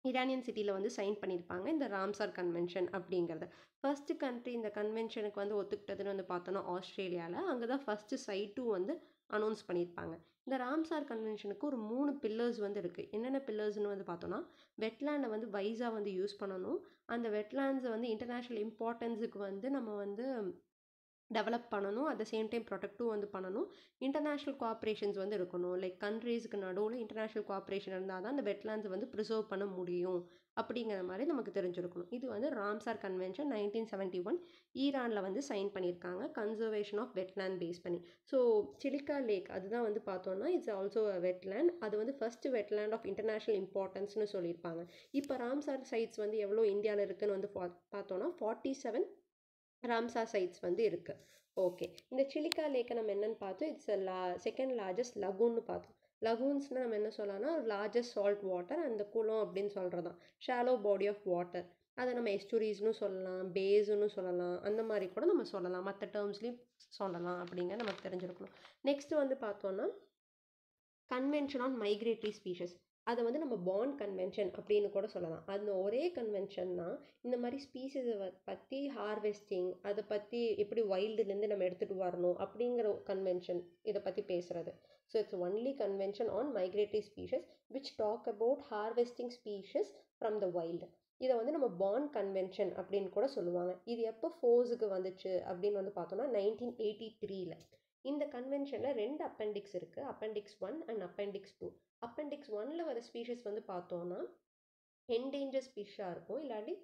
Iranian சிட்டியில் வந்து சைன் பண்ணியிருப்பாங்க இந்த ராம்சார் கன்வென்ஷன் அப்படிங்கிறது ஃபஸ்ட்டு கண்ட்ரி இந்த கன்வென்ஷனுக்கு வந்து ஒத்துக்கிட்டதுன்னு வந்து பார்த்தோன்னா ஆஸ்திரேலியாவில் அங்கே தான் ஃபஸ்ட்டு சைட்டும் வந்து அனௌன்ஸ் பண்ணியிருப்பாங்க இந்த ராம்சார் கன்வென்ஷனுக்கு ஒரு மூணு பில்லர்ஸ் வந்து இருக்குது என்னென்ன பில்லர்ஸ்னு வந்து பார்த்தோன்னா வெட்லேண்டை வந்து வைஸாக வந்து யூஸ் பண்ணணும் அந்த வெட்லேண்ட்ஸை வந்து இன்டர்நேஷ்னல் இம்பார்ட்டன்ஸுக்கு வந்து நம்ம வந்து டெவலப் பண்ணணும் அட் த சேம் டைம் ப்ரொடெக்டும் வந்து பண்ணணும் இன்டர்நேஷ்னல் கோஆப்ரேஷன்ஸ் வந்து இருக்கணும் லைக் கண்ட்ரீஸ்க்கு நடுவில் இன்டர்நேஷ்னல் கோஆப்ரேஷன் இருந்தால் தான் அந்த வெட்லேண்ட்ஸை வந்து ப்ரிசர்வ் பண்ண முடியும் அப்படிங்கிற மாதிரி நமக்கு தெரிஞ்சிருக்கணும் இது வந்து Ramsar convention nineteen seventy one ஈரானில் வந்து சைன் பண்ணியிருக்காங்க கன்சர்வேஷன் ஆஃப் வெட்லேண்ட் பேஸ் பண்ணி ஸோ சிலிக்கா லேக் அதுதான் வந்து பார்த்தோன்னா இட்ஸ் ஆல்சோ அ வெட்லேண்ட் அது வந்து ஃபர்ஸ்ட் வெட்லேண்ட் ஆஃப் இன்டர்நேஷ்னல் இம்பார்ட்டன்ஸ்னு சொல்லியிருப்பாங்க இப்போ ராம்சார் சைட்ஸ் வந்து எவ்வளோ இந்தியாவில் இருக்குன்னு வந்து பார்த்தோன்னா ஃபார்ட்டி செவன் ராம்சார் சைட்ஸ் வந்து இருக்குது ஓகே இந்த சிலிக்கா லேக்கை நம்ம என்னென்னு பார்த்தோம் இட்ஸ் லா செகண்ட் லார்ஜஸ்ட் லகூன்னு பார்த்தோம் லகூன்ஸ்னால் நம்ம என்ன சொல்லலாம்னா லார்ஜஸ்ட் சால்ட் வாட்டர் அந்த குளம் அப்படின்னு சொல்கிறது தான் ஷாலோ பாடி ஆஃப் வாட்டர் அதை நம்ம எஸ்டூரிஸ்னு சொல்லலாம் பேஸுன்னு சொல்லலாம் அந்த மாதிரி கூட நம்ம சொல்லலாம் மற்ற டேர்ம்ஸ்லேயும் சொல்லலாம் அப்படிங்க நமக்கு தெரிஞ்சிருக்கணும் நெக்ஸ்ட் வந்து பார்த்தோன்னா கன்வென்ஷன் ஆன் மைக்ரேட்டரி ஸ்பீஷஸ் அதை வந்து நம்ம பாண்ட் கன்வென்ஷன் அப்படின்னு கூட சொல்லலாம் அந்த ஒரே கன்வென்ஷன் தான் இந்த மாதிரி ஸ்பீஷஸை பற்றி ஹார்வெஸ்டிங் அதை பற்றி எப்படி வைல்டுலேருந்து நம்ம எடுத்துகிட்டு வரணும் அப்படிங்கிற கன்வென்ஷன் இதை பற்றி பேசுகிறது so it's only convention on migratory species which talk about harvesting species from the wild இதை வந்து நம்ம பாண்ட் கன்வென்ஷன் அப்படின்னு கூட சொல்லுவாங்க இது எப்போ ஃபோர்ஸுக்கு வந்துச்சு அப்படின்னு வந்து பார்த்தோம்னா நைன்டீன் எயிட்டி த்ரீல இந்த கன்வென்ஷனில் ரெண்டு அப்பெண்டிக்ஸ் இருக்குது appendix one and appendix two appendix ஒனில் வர ஸ்பீஷஸ் வந்து பார்த்தோன்னா என்டேஞ்சர் ஸ்பீஷாக இருக்கும் இல்லாட்டி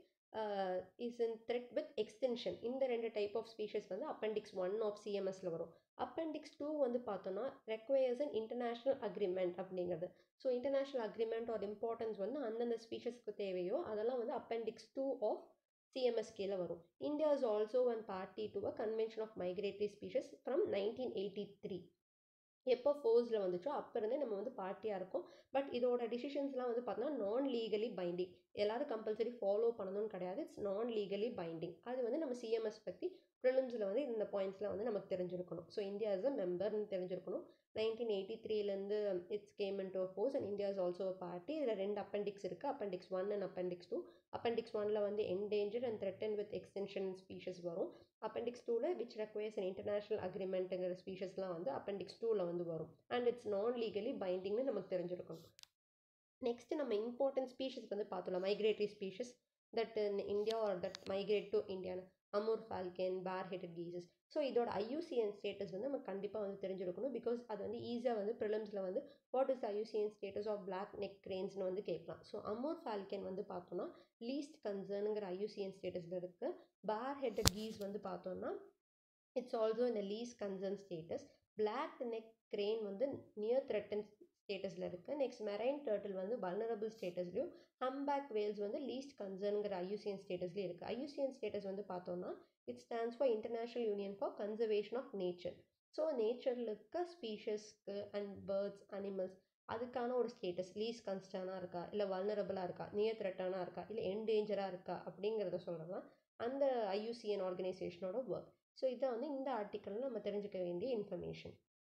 is in threat with extinction இந்த ரெண்டு டைப் ஆஃப் ஸ்பீஷஸ் வந்து அப்பெண்டிக்ஸ் ஒன் ஆஃப் சிஎம்எஸில் வரும் அப்பெண்டிக்ஸ் டூ வந்து பார்த்தோன்னா ரெக்வயர்ஸ் அன் இன்டர்நேஷ்னல் அக்ரிமெண்ட் அப்படிங்கிறது so international agreement or importance வந்து அந்தந்த ஸ்பீஷஸ்க்கு தேவையோ அதெல்லாம் வந்து அப்பெண்டிக்ஸ் டூ ஆஃப் சிஎம்எஸ் கீழே வரும் India is also one party to a convention of migratory species from nineteen eighty three எப்போ ஃபோர்ஸில் வந்துச்சோ அப்போ இருந்தே நம்ம வந்து பார்ட்டியாக இருக்கோம் பட் இதோட டிசிஷன்ஸ்லாம் வந்து பார்த்தோன்னா நான் லீகலி பைண்டிங் எல்லாரும் கம்பல்சரி ஃபாலோ பண்ணணும்னு கிடையாது இட்ஸ் நான் லீகலி பைண்டிங் அது வந்து நம்ம சிஎம்எஸ் பற்றி ப்ரிலிம்ஸில் வந்து இந்த பாயிண்ட்ஸ்லாம் வந்து நமக்கு தெரிஞ்சிருக்கணும் ஸோ இந்தியா இஸ் அ மெம்பர்னு தெரிஞ்சிருக்கணும் நைன்டீன் எயிட்டி த்ரீலேருந்து it's came into force and India is also a party இதில் ரெண்டு அப்பெண்டிக்ஸ் இருக்குது appendix one and appendix two appendix ஒனில் வந்து endanger and threaten with extinction species வரும் அப்பெண்டிக்ஸ் டூவில் விச் ரெக்வயர்ஸ் அன் இன்டர்நேஷ்னல் அக்ரிமெண்ட்டுங்கிற ஸ்பீஷஸ்லாம் வந்து அப்பெண்டிக்ஸ் டூவில் வந்து வரும் அண்ட் இட்ஸ் நான் லீகலி பைண்டிங்னு நமக்கு தெரிஞ்சிருக்கணும் நெக்ஸ்ட் நம்ம இம்பார்ட்டன்ட் ஸ்பீஷஸ் வந்து பார்த்தோம்ல migratory species that in India are that migrate to இந்தியான்னு Amur falcon bar headed geese so இதோட ஐயூசிஎன் ஸ்டேட்டஸ் வந்து நம்ம கண்டிப்பாக வந்து தெரிஞ்சிருக்கணும் பிகாஸ் அது வந்து ஈஸியாக வந்து ப்ரிலிம்ஸில் வந்து what is IUCN status of black neck கிரேன்ஸ்னு வந்து கேட்கலாம் ஸோ அமூர் ஃபால்கன் வந்து பார்த்தோன்னா லீஸ்ட் கன்சர்னுங்கிற ஐயூசிஎன் ஸ்டேட்டஸில் இருக்குது பேர் ஹெட்டட் கீஸ் வந்து பார்த்தோன்னா இட்ஸ் ஆல்சோ இந்த least concern status black neck crane வந்து நியர் த்ரெட்டன் ஸ்டேட்டஸில் இருக்குது நெக்ஸ்ட் மெரைன் டர்ட்டில் வந்து வல்னரபிள் ஸ்டேட்டஸ்லையும் ஹம்பேக் வேல்ஸ் வந்து லீஸ்ட் கன்சர்னுங்கிற ஐயூசிஎன் ஸ்டேட்டஸ்லேயும் இருக்குது ஐயூசிஎன் ஸ்டேட்டஸ் வந்து பார்த்தோன்னா it stands for international union for conservation of nature so நேச்சரில் இருக்க ஸ்பீஷஸ்க்கு அண்ட் பேர்ட்ஸ் அனிமல்ஸ் அதுக்கான ஒரு ஸ்டேட்டஸ் லீஸ் கன்ஸ்டானாக இருக்கா இல்லை வல்னரபிளாக இருக்கா நியர் த்ரெட்டானாக இருக்கா இல்லை என்டேஞ்சராக இருக்கா அப்படிங்கிறத சொல்கிறதான் அந்த ஐயூசிஎன் ஆர்கனைசேஷனோட ஒர்க் ஸோ இதை வந்து இந்த ஆர்டிக்கலில் நம்ம தெரிஞ்சுக்க வேண்டிய இன்ஃபர்மேஷன்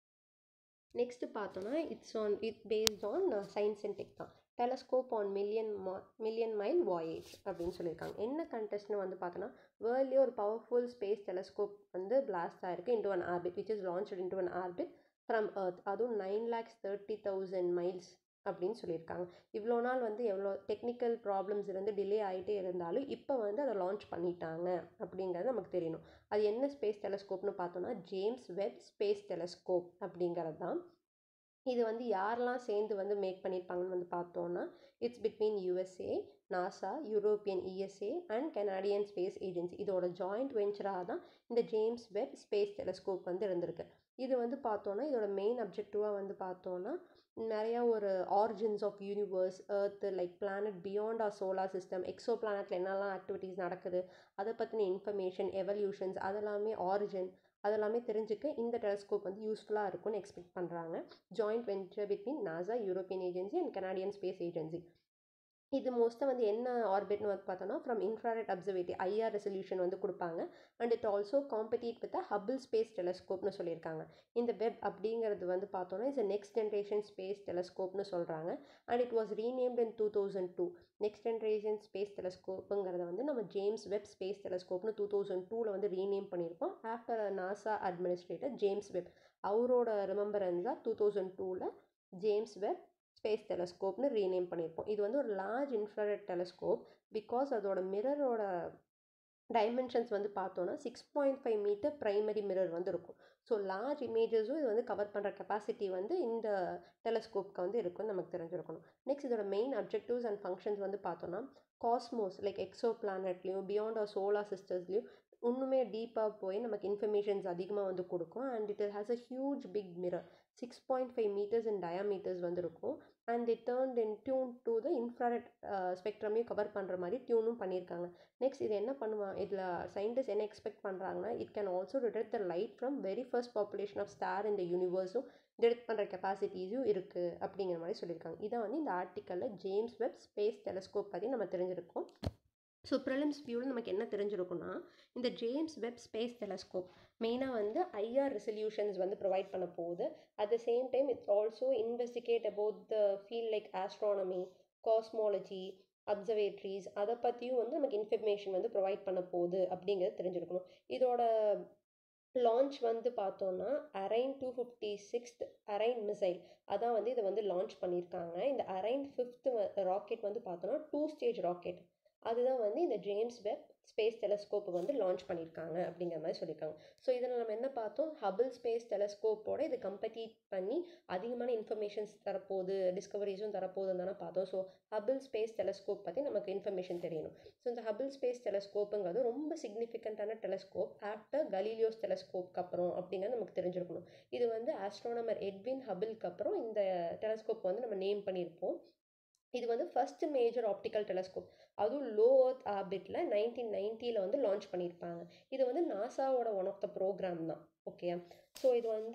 நெக்ஸ்ட்டு பார்த்தோன்னா it's on it based on science and tech தான் டெலஸ்கோப் ஆன் மில்லியன் மா மில்லியன் மைல் வாயேஜ் அப்படின்னு சொல்லியிருக்காங்க என்ன கண்டெஸ்ட்னு வந்து பார்த்தோன்னா வேர்ல்ட்லேயே ஒரு பவர்ஃபுல் ஸ்பேஸ் டெலஸ்கோப் வந்து பிளாஸ்ட் ஆயிருக்கு into one orbit which is launch into one orbit from earth அதுவும் nine lakhs thirty thousand miles அப்படின்னு சொல்லியிருக்காங்க இவ்வளோ நாள் வந்து எவ்வளோ டெக்னிக்கல் ப்ராப்ளம்ஸ் இருந்து டிலே ஆகிட்டே இருந்தாலும் இப்போ வந்து அதை லான்ச் பண்ணிட்டாங்க அப்படிங்கிறது நமக்கு தெரியணும் அது என்ன ஸ்பேஸ் டெலஸ்கோப்னு பார்த்தோன்னா ஜேம்ஸ் வெப் ஸ்பேஸ் டெலஸ்கோப் அப்படிங்கிறது தான் இது வந்து யாரெல்லாம் சேர்ந்து வந்து மேக் பண்ணியிருப்பாங்கன்னு வந்து பார்த்தோன்னா it's between USA NASA European ESA and Canadian space agency இதோட ஜாயிண்ட் வெஞ்சராக தான் இந்த ஜேம்ஸ் வெப் ஸ்பேஸ் டெலஸ்கோப் வந்து இருந்திருக்கு இது வந்து பார்த்தோன்னா இதோட மெயின் அப்ஜெக்டிவாக வந்து பார்த்தோன்னா நிறையா ஒரு origins of universe earth like planet beyond our solar system exo பிளானட்டில் என்னெல்லாம் ஆக்டிவிட்டீஸ் நடக்குது அதை பற்றின இன்ஃபர்மேஷன் எவல்யூஷன்ஸ் அதெல்லாமே ஆரிஜின் அதெல்லாமே தெரிஞ்சுக்க இந்த டெலஸ்கோப் வந்து யூஸ்ஃபுல்லாக இருக்கும்னு எக்ஸ்பெக்ட் பண்ணுறாங்க joint venture between NASA European agency and Canadian space agency இது மோஸ்ட்டாக வந்து என்ன ஆர்பிட்னு வந்து பார்த்தோன்னா from infrared observatory IR resolution வந்து கொடுப்பாங்க and it also competed with Hubble space டெலஸ்கோப்னு சொல்லியிருக்காங்க இந்த வெப் அப்படிங்கிறது வந்து பார்த்தோன்னா இஸ் நெக்ஸ்ட் ஜென்ரேஷன் ஸ்பேஸ் டெலஸ்கோப்னு சொல்கிறாங்க and it was renamed in two thousand two next generation space டெலஸ்கோப்புங்கிறத வந்து நம்ம ஜேம்ஸ் வெப் ஸ்பேஸ் டெலஸ்கோப்னு டூ தௌசண்ட் டூவில் வந்து ரீநேம் பண்ணியிருக்கோம் after NASA administrator James Webb அவரோட ரிமெம்பரன்ஸாக டூ தௌசண்ட் டூவில் ஜேம்ஸ் வெப் ஸ்பேஸ் டெலஸ்கோப்னு ரீநேம் பண்ணியிருப்போம் இது வந்து ஒரு லார்ஜ் இன்ஃப்ராரெட் டெலஸ்கோப் பிகாஸ் அதோட மிரரோட டைமென்ஷன்ஸ் வந்து பார்த்தோன்னா six point five metre primary mirror வந்து இருக்கும் ஸோ லார்ஜ் இமேஜஸும் இது வந்து கவர் பண்ணுற கெப்பாசிட்டி வந்து இந்த டெலஸ்கோப்க்கு வந்து இருக்குன்னு நமக்கு தெரிஞ்சிருக்கணும் நெக்ஸ்ட் இதோட மெயின் அப்ஜெக்டிவ்ஸ் அண்ட் ஃபங்க்ஷன்ஸ் வந்து பார்த்தோன்னா காஸ்மோஸ் லைக் எக்ஸோ பிளானட்லேயும் பியாண்ட் அவர் சோலார் சிஸ்டர்ஸ்லேயும் இன்னுமே டீப்பாக போய் நமக்கு இன்ஃபர்மேஷன்ஸ் அதிகமாக வந்து கொடுக்கும் and it has a huge big mirror six point five metres in diameters வந்து இருக்கும் and it turned in tune to the infrared ஸ்பெக்ட்ரமையும் கவர் பண்ணுற மாதிரி டியூனும் பண்ணியிருக்காங்க நெக்ஸ்ட் இது என்ன பண்ணுவாங்க இதில் சயின்டிஸ்ட் என்ன எக்ஸ்பெக்ட் பண்ணுறாங்கன்னா it can also detect the light from very first population of star இந்த யூனிவர்ஸும் டிடெக்ட் பண்ணுற கெப்பாசிட்டிஸும் இருக்குது அப்படிங்கிற மாதிரி சொல்லியிருக்காங்க இதான் வந்து இந்த ஆர்டிக்கலில் ஜேம்ஸ் வெப் ஸ்பேஸ் டெலஸ்கோப் பற்றி நம்ம தெரிஞ்சிருக்கோம் ஸோ ப்ரிலிம்ஸ் வியூவில் நமக்கு என்ன தெரிஞ்சிருக்குன்னா இந்த ஜேம்ஸ் வெப் ஸ்பேஸ் டெலஸ்கோப் மெயினாக வந்து ஐஆர் ரெசல்யூஷன்ஸ் வந்து ப்ரொவைட் பண்ண போகுது at the same time it's also investigate about the field like astronomy cosmology observatories அதை பற்றியும் வந்து நமக்கு இன்ஃபர்மேஷன் வந்து ப்ரொவைட் பண்ண போகுது அப்படிங்கிறது தெரிஞ்சிருக்கணும் இதோட லான்ச் வந்து பார்த்தோன்னா Ariane two fifty sixth Ariane missile அதான் வந்து இதை வந்து லான்ச் பண்ணியிருக்காங்க இந்த அரைன் ஃபிஃப்த்து ராக்கெட் வந்து பார்த்தோன்னா டூ ஸ்டேஜ் ராக்கெட் அதுதான் வந்து இந்த ஜேம்ஸ் வெப் ஸ்பேஸ் டெலஸ்கோப் வந்து லான்ச் பண்ணியிருக்காங்க அப்படிங்கிற மாதிரி சொல்லியிருக்காங்க ஸோ இதில் நம்ம என்ன பார்த்தோம் ஹபிள் ஸ்பேஸ் டெலஸ்கோப்போட இது கம்பெட்டீட் பண்ணி அதிகமான இன்ஃபர்மேஷன்ஸ் தரப்போகுது டிஸ்கவரிஸும் தரப்போகுதுன்னு தானே பார்த்தோம் ஸோ ஹபிள் ஸ்பேஸ் டெலஸ்கோப் பற்றி நமக்கு இன்ஃபர்மேஷன் தெரியணும் ஸோ இந்த ஹபிள் ஸ்பேஸ் டெலஸ்கோப்புங்கிறது ரொம்ப சிக்னிஃபிகண்ட்டான டெலஸ்கோப் ஆஃப்டர் கலீலியோஸ் டெலஸ்கோப்க்கு அப்புறம் அப்படிங்கிறது நமக்கு தெரிஞ்சிருக்கணும் இது வந்து ஆஸ்ட்ரானமர் எட்வின் ஹபிள்க்கு அப்புறம் இந்த டெலஸ்கோப் வந்து நம்ம நேம் பண்ணியிருப்போம் இது வந்து ஃபஸ்ட்டு மேஜர் ஆப்டிக்கல் டெலஸ்கோப் அதுவும் லோ அர்த் ஆர்பிட்டில் நைன்டீன் நைன்ட்டியில் வந்து லான்ச் பண்ணியிருப்பாங்க இது வந்து நாசாவோட ஒன் ஆஃப் த ப்ரோக்ராம் தான் ஓகே ஸோ இது வந்து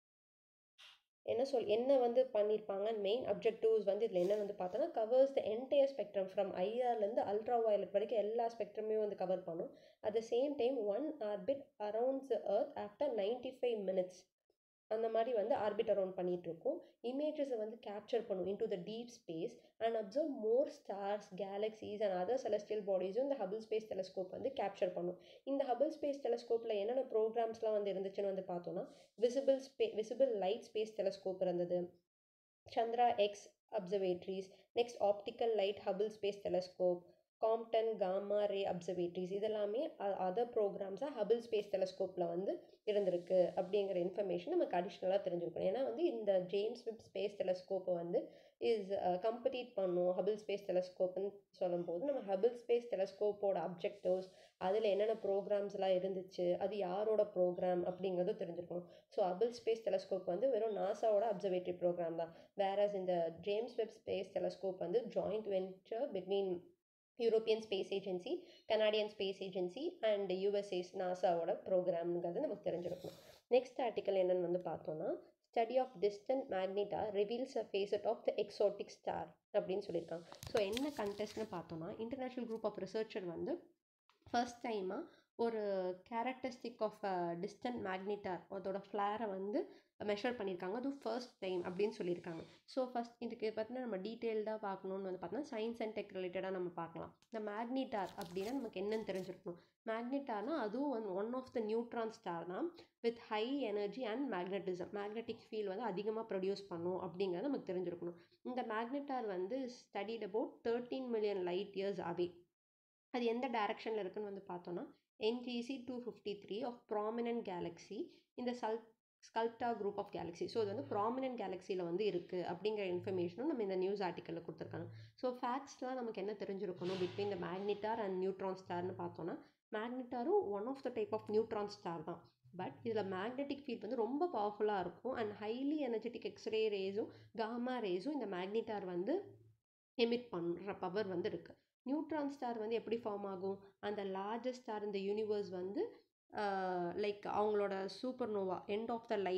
என்ன சொல் என்ன வந்து பண்ணியிருப்பாங்க மெயின் அப்ஜெக்டிவ்ஸ் வந்து இதில் என்ன வந்து பார்த்தோன்னா covers the entire spectrum from ஐஆர்லேருந்து அல்ட்ரா வயலட் வரைக்கும் எல்லா ஸ்பெக்ட்ரமே வந்து கவர் பண்ணும் at the same time one orbit arounds the earth after ninety five minutes அந்த மாதிரி வந்து ஆர்பிட் அரவுண்ட் பண்ணிட்டு இருக்கும் இமேஜஸை வந்து கேப்சர் பண்ணும் into the deep space and observe more stars galaxies and other celestial பாடிஸும் இந்த ஹபிள் ஸ்பேஸ் டெலஸ்கோப் வந்து கேப்சர் பண்ணும் இந்த ஹபிள் ஸ்பேஸ் டெலஸ்கோப்பில் என்னென்ன ப்ரோக்ராம்ஸ்லாம் வந்து இருந்துச்சுன்னு வந்து பார்த்தோன்னா visible spa visible light space telescope இருந்தது Chandra X observatories next optical light Hubble space telescope Compton gamma ray observatories இதெல்லாமே அதர் ப்ரோக்ராம்ஸாக ஹபிள் ஸ்பேஸ் டெலஸ்கோப்பில் வந்து இருந்திருக்கு அப்படிங்கிற இன்ஃபர்மேஷன் நமக்கு அடிஷ்னலாக தெரிஞ்சிருக்கும் ஏன்னா வந்து இந்த ஜேம்ஸ் வெப் ஸ்பேஸ் டெலஸ்கோப்பை வந்து இஸ் கம்பெட்டீட் பண்ணும் ஹபிள் ஸ்பேஸ் டெலஸ்கோப்னு சொல்லும்போது நம்ம ஹபிள் ஸ்பேஸ் டெலஸ்கோப்போட அப்ஜெக்டிவ்ஸ் அதில் என்னென்ன ப்ரோக்ராம்ஸ்லாம் இருந்துச்சு அது யாரோட ப்ரோக்ராம் அப்படிங்கிறதும் தெரிஞ்சிருக்கணும் ஸோ ஹபிள் ஸ்பேஸ் டெலஸ்கோப் வந்து வெறும் நாசாவோட அப்சர்வேட்டரி ப்ரோக்ராம் தான் வேறஸ் இந்த ஜேம்ஸ் வெப் ஸ்பேஸ் டெலஸ்கோப் வந்து joint venture between European space agency Canadian space agency and USA's நாசாவோட ப்ரோக்ராம்ங்கிறது நமக்கு தெரிஞ்சிருக்கணும் நெக்ஸ்ட் ஆர்டிக்கல் என்னென்னு வந்து பார்த்தோன்னா study of distant magnetar reveals a facet of the exotic star அப்படின்னு சொல்லியிருக்காங்க ஸோ என்ன கண்டெஸ்ட்னு பார்த்தோன்னா இன்டர்நேஷ்னல் குரூப் ஆஃப் ரிசர்ச்சர் வந்து ஃபர்ஸ்ட் டைமாக ஒரு கேரக்டரிஸ்டிக் ஆஃப் டிஸ்டன்ட் மேக்னெட்டார் அதோட ஃப்ளேரை வந்து மெஷர் பண்ணியிருக்காங்க அதுவும் ஃபர்ஸ்ட் டைம் அப்படின்னு சொல்லியிருக்காங்க ஸோ ஃபஸ்ட் இதுக்கு பார்த்தீங்கன்னா நம்ம டீட்டெயில்டாக பார்க்கணுன்னு வந்து பார்த்தோன்னா சயின்ஸ் அண்ட் டெக் ரிலேட்டடாக நம்ம பார்க்கலாம் இந்த மேக்னிட்டார் அப்படின்னா நமக்கு என்னன்னு தெரிஞ்சிருக்கணும் மேக்னிட்டார்னா அதுவும் வந்து one of the neutron star தான் with high energy and magnetism magnetic field வந்து அதிகமாக ப்ரொடியூஸ் பண்ணும் அப்படிங்கிறது நமக்கு தெரிஞ்சிருக்கணும் இந்த மேக்னெட்டார் வந்து studied about thirteen million light years away அது எந்த டைரக்ஷனில் இருக்குன்னு வந்து பார்த்தோன்னா NGC two fifty three of prominent galaxy இந்த சல் sculptor group of galaxy so இது வந்து ப்ராமினன்ட் கேலக்ஸியில் வந்து இருக்குது அப்படிங்கிற இன்ஃபர்மேஷனும் நம்ம இந்த நியூஸ் ஆர்டிக்கலில் கொடுத்துருக்காங்க ஸோ ஃபேக்ட்ஸ்லாம் நமக்கு என்ன தெரிஞ்சிருக்கணும் பிட்வீன் இந்த மேக்னிட்டார் அண்ட் நியூட்ரான் ஸ்டார்னு பார்த்தோன்னா மேக்னிட்டாரும் one of the type of neutron star தான் பட் இதில் மேக்னெட்டிக் ஃபீல்ட் வந்து ரொம்ப பவர்ஃபுல்லாக இருக்கும் அண்ட் ஹைலி எனர்ஜெட்டிக் எக்ஸ்ரே ரேஸும் காமா ரேஸும் இந்த மேக்னிட்டார் வந்து எமிட் பண்ணுற பவர் வந்து இருக்குது நியூட்ரான் ஸ்டார் வந்து எப்படி ஃபார்ம் ஆகும் அந்த லார்ஜஸ்ட் ஸ்டார் இந்த யூனிவர்ஸ் வந்து லைக் அவங்களோட supernova end of the life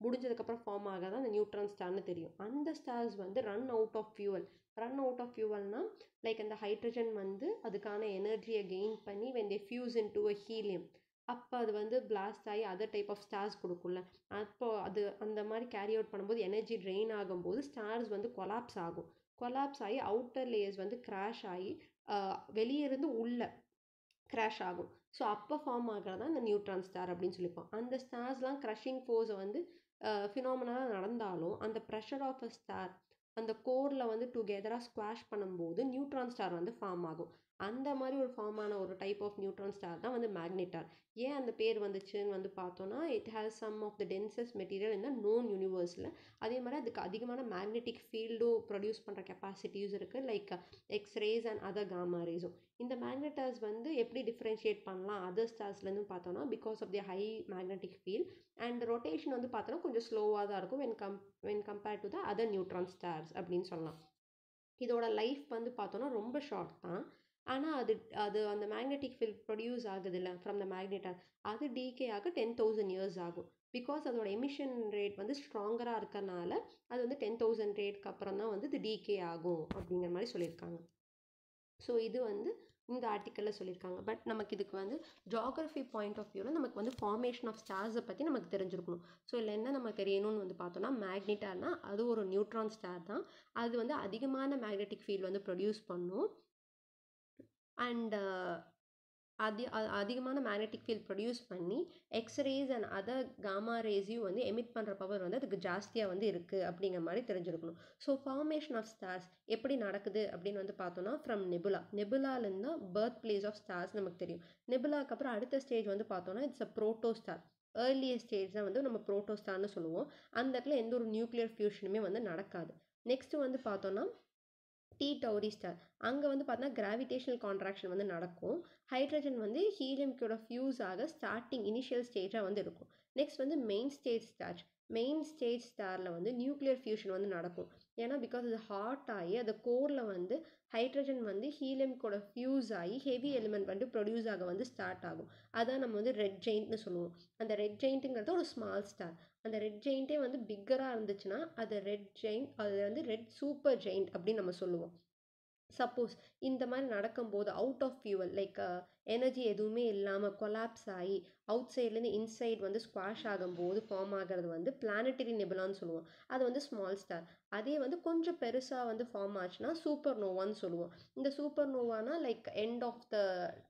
முடிஞ்சதுக்கப்புறம் ஃபார்ம் ஆகாத அந்த நியூட்ரான் ஸ்டார்னு தெரியும் அந்த ஸ்டார்ஸ் வந்து run out of fuel run out of ஃபியூவல்னால் லைக் அந்த ஹைட்ரஜன் வந்து அதுக்கான எனர்ஜியை கெயின் பண்ணி when they fuse into a helium அப்போ அது வந்து பிளாஸ்ட் ஆகி அதர் டைப் ஆஃப் ஸ்டார்ஸ் கொடுக்கும்ல அப்போ அது அந்த மாதிரி கேரி அவுட் பண்ணும்போது எனர்ஜி ட்ரெயின் ஆகும்போது ஸ்டார்ஸ் வந்து கொலாப்ஸ் ஆகும் கொலாப்ஸ் ஆகி அவுட்டர் லேயர்ஸ் வந்து கிராஷ் ஆகி வெளியே இருந்து உள்ள கிராஷ் ஆகும் ஸோ அப்போ ஃபார்ம் ஆகிறது அந்த நியூட்ரான் ஸ்டார் அப்படின்னு சொல்லிப்போம் அந்த ஸ்டார்ஸ்லாம் க்ரஷிங் ஃபோர்ஸை வந்து ஃபினாமினலாக நடந்தாலும் அந்த ப்ரெஷர் ஆஃப் அ ஸ்டார் அந்த கோரில் வந்து டுகெதராக ஸ்குவாஷ் பண்ணும்போது நியூட்ரான் ஸ்டார் வந்து ஃபார்ம் ஆகும் அந்த மாதிரி ஒரு ஃபார்ம் ஆன ஒரு டைப் ஆஃப் நியூட்ரான் ஸ்டார் தான் வந்து மேக்னெட்டார் ஏன் அந்த பேர் வந்துச்சுன்னு வந்து பார்த்தோன்னா it has some of the densest material இந்த நோன் யூனிவர்ஸில் அதே மாதிரி அதுக்கு அதிகமான மேக்னெட்டிக் ஃபீல்டும் ப்ரொடியூஸ் பண்ணுற கெப்பாசிட்டிஸ் இருக்குது like X rays and other gamma ரேஸும் இந்த மேக்னெட்டார்ஸ் வந்து எப்படி டிஃப்ரென்ஷியேட் பண்ணலாம் அதர் ஸ்டார்ஸ்லேருந்து பார்த்தோன்னா because of the high magnetic field and rotation வந்து பார்த்தோன்னா கொஞ்சம் ஸ்லோவாக தான் இருக்கும் when come when compared to the other neutron stars அப்படின்னு சொல்லலாம் இதோட லைஃப் வந்து பார்த்தோன்னா ரொம்ப ஷார்ட் தான் ஆனால் அது அது அந்த மேக்னெட்டிக் ஃபீல்ட் ப்ரொடியூஸ் ஆகுதுல்ல ஃப்ரம் த மேக்னெட்டார் அது டீகே ஆக டென் தௌசண்ட் இயர்ஸ் ஆகும் பிகாஸ் அதோட எமிஷன் ரேட் வந்து ஸ்ட்ராங்கராக இருக்கறனால அது வந்து டென் தௌசண்ட் ரேட்க்கு அப்புறம் தான் வந்து இது டீகே ஆகும் அப்படிங்கிற மாதிரி சொல்லியிருக்காங்க ஸோ இது வந்து இந்த ஆர்டிக்கலில் சொல்லியிருக்காங்க பட் நமக்கு இதுக்கு வந்து ஜாகிரஃபி பாயிண்ட் ஆஃப் வியூவில் நமக்கு வந்து ஃபார்மேஷன் ஆஃப் ஸ்டார்ஸை பற்றி நமக்கு தெரிஞ்சிருக்கணும் ஸோ இதில் என்ன நம்ம தெரியணும்னு வந்து பார்த்தோன்னா மேக்னெட்டார்னா அது ஒரு நியூட்ரான் ஸ்டார் தான் அது வந்து அதிகமான மேக்னெட்டிக் ஃபீல்ட் வந்து ப்ரொடியூஸ் பண்ணும் அண்ட் அதி அதிகமான மேக்னெட்டிக் ஃபீல்ட் ப்ரொடியூஸ் பண்ணி எக்ஸ்ரேஸ் அண்ட் அதர் காமா ரேஸையும் வந்து எமிட் பண்ணுற பவர் வந்து அதுக்கு ஜாஸ்தியாக வந்து இருக்குது அப்படிங்கிற மாதிரி தெரிஞ்சிருக்கணும் ஸோ ஃபார்மேஷன் ஆஃப் ஸ்டார்ஸ் எப்படி நடக்குது அப்படின்னு வந்து பார்த்தோன்னா ஃப்ரம் நெபுலா நெபுலாலேருந்து தான் பர்த் பிளேஸ் ஆஃப் ஸ்டார்ஸ் நமக்கு தெரியும் நெபுலாக்கு அப்புறம் அடுத்த ஸ்டேஜ் வந்து பார்த்தோன்னா it's a protostar earlier stage தான் வந்து நம்ம ப்ரோட்டோ ஸ்டார்னு சொல்லுவோம் அந்த இடத்துல எந்த ஒரு நியூக்ளியர் ஃபியூஷனுமே வந்து நடக்காது நெக்ஸ்ட் வந்து பார்த்தோன்னா டி டவுரி ஸ்டார் அங்கே வந்து பார்த்தோன்னா கிராவிடேஷனல் கான்ட்ராக்ஷன் வந்து நடக்கும் ஹைட்ரஜன் வந்து ஹீலியம்கோட ஃபியூஸ் ஆக ஸ்டார்டிங் இனிஷியல் ஸ்டேஜாக வந்து இருக்கும் நெக்ஸ்ட் வந்து main stage star main stage ஸ்டாரில் வந்து நியூக்ளியர் ஃபியூஷன் வந்து நடக்கும் ஏன்னா பிகாஸ் அது ஹாட் ஆகி அந்த கோரில் வந்து ஹைட்ரஜன் வந்து ஹீலியம் கூட ஃபியூஸ் ஆகி ஹெவி எலிமெண்ட் வந்து ப்ரொடியூஸ் ஆக வந்து ஸ்டார்ட் ஆகும் அதான் நம்ம வந்து ரெட் ஜெயிண்ட்னு சொல்லுவோம் அந்த ரெட் ஜெயிண்ட்டுங்கிறது ஒரு ஸ்மால் ஸ்டார் அந்த ரெட் ஜெயிண்ட்டே வந்து பிக்கராக இருந்துச்சுன்னா அது ரெட் ஜெயிண்ட் அது வந்து ரெட் சூப்பர் ஜெயிண்ட் அப்படின்னு நம்ம சொல்லுவோம் சப்போஸ் இந்த மாதிரி நடக்கும்போது out of fuel like energy எதுவுமே இல்லாமல் கொலாப்ஸ் ஆகி அவுட் சைட்லேருந்து இன்சைட் வந்து ஸ்குவாஷ் ஆகும்போது ஃபார்ம் ஆகிறது வந்து பிளானட்டரி நெபுலான்னு சொல்லுவோம் அது வந்து ஸ்மால் ஸ்டார் அதே வந்து கொஞ்சம் பெருசாக வந்து ஃபார்ம் ஆச்சுன்னா சூப்பர் நோவான்னு சொல்லுவோம் இந்த சூப்பர் நோவானா like end of the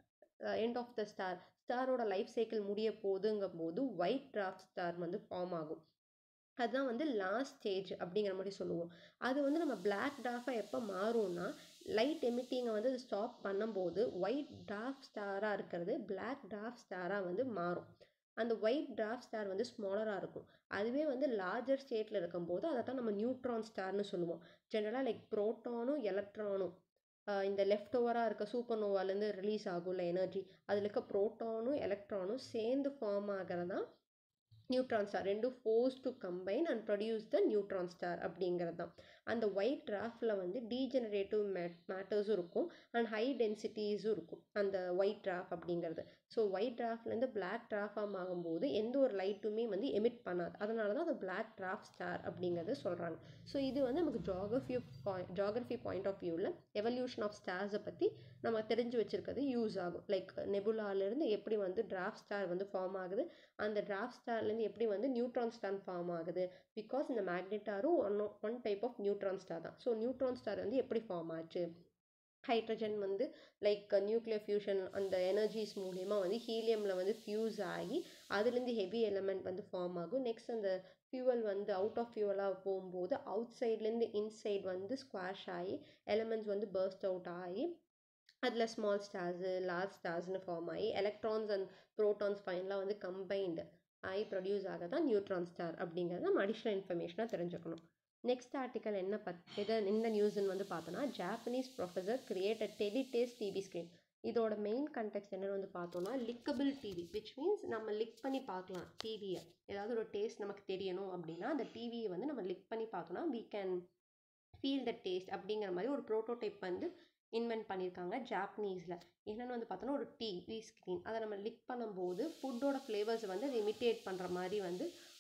end of the star ஸ்டாரோட லைஃப் சைக்கிள் முடிய போகுதுங்கும் போது ஒயிட் டிராஃப்ட் ஸ்டார் வந்து ஃபார்ம் ஆகும் அதுதான் வந்து லாஸ்ட் ஸ்டேஜ் அப்படிங்கிற மாதிரி சொல்லுவோம் அது வந்து நம்ம பிளாக் டாஃபாக எப்போ மாறும்னா லைட் எமிட்டிங்கை வந்து அது ஸ்டாப் பண்ணும்போது ஒயிட் டாஃப் ஸ்டாராக இருக்கிறது பிளாக் டாஃப் ஸ்டாராக வந்து மாறும் அந்த ஒயிட் டாஃப் ஸ்டார் வந்து ஸ்மாலராக இருக்கும் அதுவே வந்து லார்ஜர் ஸ்டேட்டில் இருக்கும்போது அதை தான் நம்ம நியூட்ரான் ஸ்டார்னு சொல்லுவோம் ஜென்ரலாக லைக் ப்ரோட்டானும் எலக்ட்ரானும் இந்த லெஃப்ட் ஓவராக இருக்க சூப்பர் நோவாலேருந்து ரிலீஸ் ஆகும்ல எனர்ஜி அதில் இருக்க ப்ரோட்டானும் எலக்ட்ரானும் சேர்ந்து ஃபார்ம் ஆகிறது தான் நியூட்ரான் ஸ்டார் ரெண்டும் force to combine and produce the neutron star அப்படிங்கிறது தான் அந்த ஒயிட் டிராஃப்டில் வந்து டீஜெனரேட்டிவ் மேட் மேட்டர்ஸும் இருக்கும் அண்ட் ஹை டென்சிட்டிஸும் இருக்கும் அந்த ஒயிட் டிராஃப் அப்படிங்கிறது ஸோ ஒயிட் டிராஃப்லேருந்து பிளாக் டிராஃபாக ஆகும்போது எந்த ஒரு லைட்டுமே வந்து எமிட் பண்ணாது அதனால தான் அது பிளாக் டிராஃப் ஸ்டார் அப்படிங்கிறது சொல்கிறாங்க ஸோ இது வந்து நமக்கு geography point geography point of view evolution of ஸ்டார்ஸை பற்றி நம்ம தெரிஞ்சு வச்சுருக்கிறது யூஸ் ஆகும் லைக் நெபுலாலேருந்து எப்படி வந்து டிராஃப்ட் ஸ்டார் வந்து ஃபார்ம் ஆகுது அந்த டிராஃப்ட் ஸ்டார்லேருந்து எப்படி வந்து நியூட்ரான் ஸ்டார் ஃபார்ம் ஆகுது பிகாஸ் இந்த மேக்னெட்டாரும் one one type of neutron star தான் ஸோ நியூட்ரான் ஸ்டார் வந்து எப்படி ஃபார்ம் ஆச்சு ஹைட்ரஜன் வந்து லைக் நியூக்ளியர் ஃபியூஷன் அந்த எனர்ஜிஸ் மூலயமா வந்து ஹீலியமில் வந்து ஃபியூஸ் ஆகி அதுலேருந்து ஹெவி எலமெண்ட் வந்து ஃபார்ம் ஆகும் நெக்ஸ்ட் அந்த ஃபியூவல் வந்து அவுட் ஆஃப் ஃபியூவலாக போகும்போது அவுட் சைட்லேருந்து இன்சைட் வந்து ஸ்குவாஷ் ஆகி எலமெண்ட்ஸ் வந்து பர்ஸ்ட் அவுட் ஆகி அதில் ஸ்மால் ஸ்டார்ஸு லார்ஜ் ஸ்டார்ஸ்னு ஃபார்ம் ஆகி எலக்ட்ரான்ஸ் அண்ட் ப்ரோட்டான்ஸ் ஃபைனலாக வந்து கம்பைன்டு ஆகி ப்ரொடியூஸ் ஆக தான் நியூட்ரான் ஸ்டார் அப்படிங்கிறத நம்ம அடிஷ்னல் இன்ஃபர்மேஷனாக தெரிஞ்சுக்கணும் நெக்ஸ்ட் ஆர்டிக்கல் என்ன பத் எதை இந்த நியூஸ்ன்னு வந்து பார்த்தோன்னா Japanese professor create a teletaste TV screen இதோட மெயின் கண்டெக்ட் என்னென்னு வந்து பார்த்தோன்னா லிக்கபிள் டிவி விச் மீன்ஸ் நம்ம லிக் பண்ணி பார்க்கலாம் டிவியை ஏதாவது ஒரு டேஸ்ட் நமக்கு தெரியணும் அப்படின்னா அந்த டிவியை வந்து நம்ம லிக் பண்ணி பார்த்தோன்னா we can feel the taste அப்படிங்கிற மாதிரி ஒரு ப்ரோட்டோடைப் வந்து இன்வென்ட் பண்ணியிருக்காங்க ஜாப்பனீஸில் என்னென்னு வந்து பார்த்தோன்னா ஒரு டிவி ஸ்க்ரீன் அதை நம்ம லிக் பண்ணும்போது ஃபுட்டோட ஃப்ளேவர்ஸ் வந்து அது இமிட்டேட் பண்ணுற மாதிரி வந்து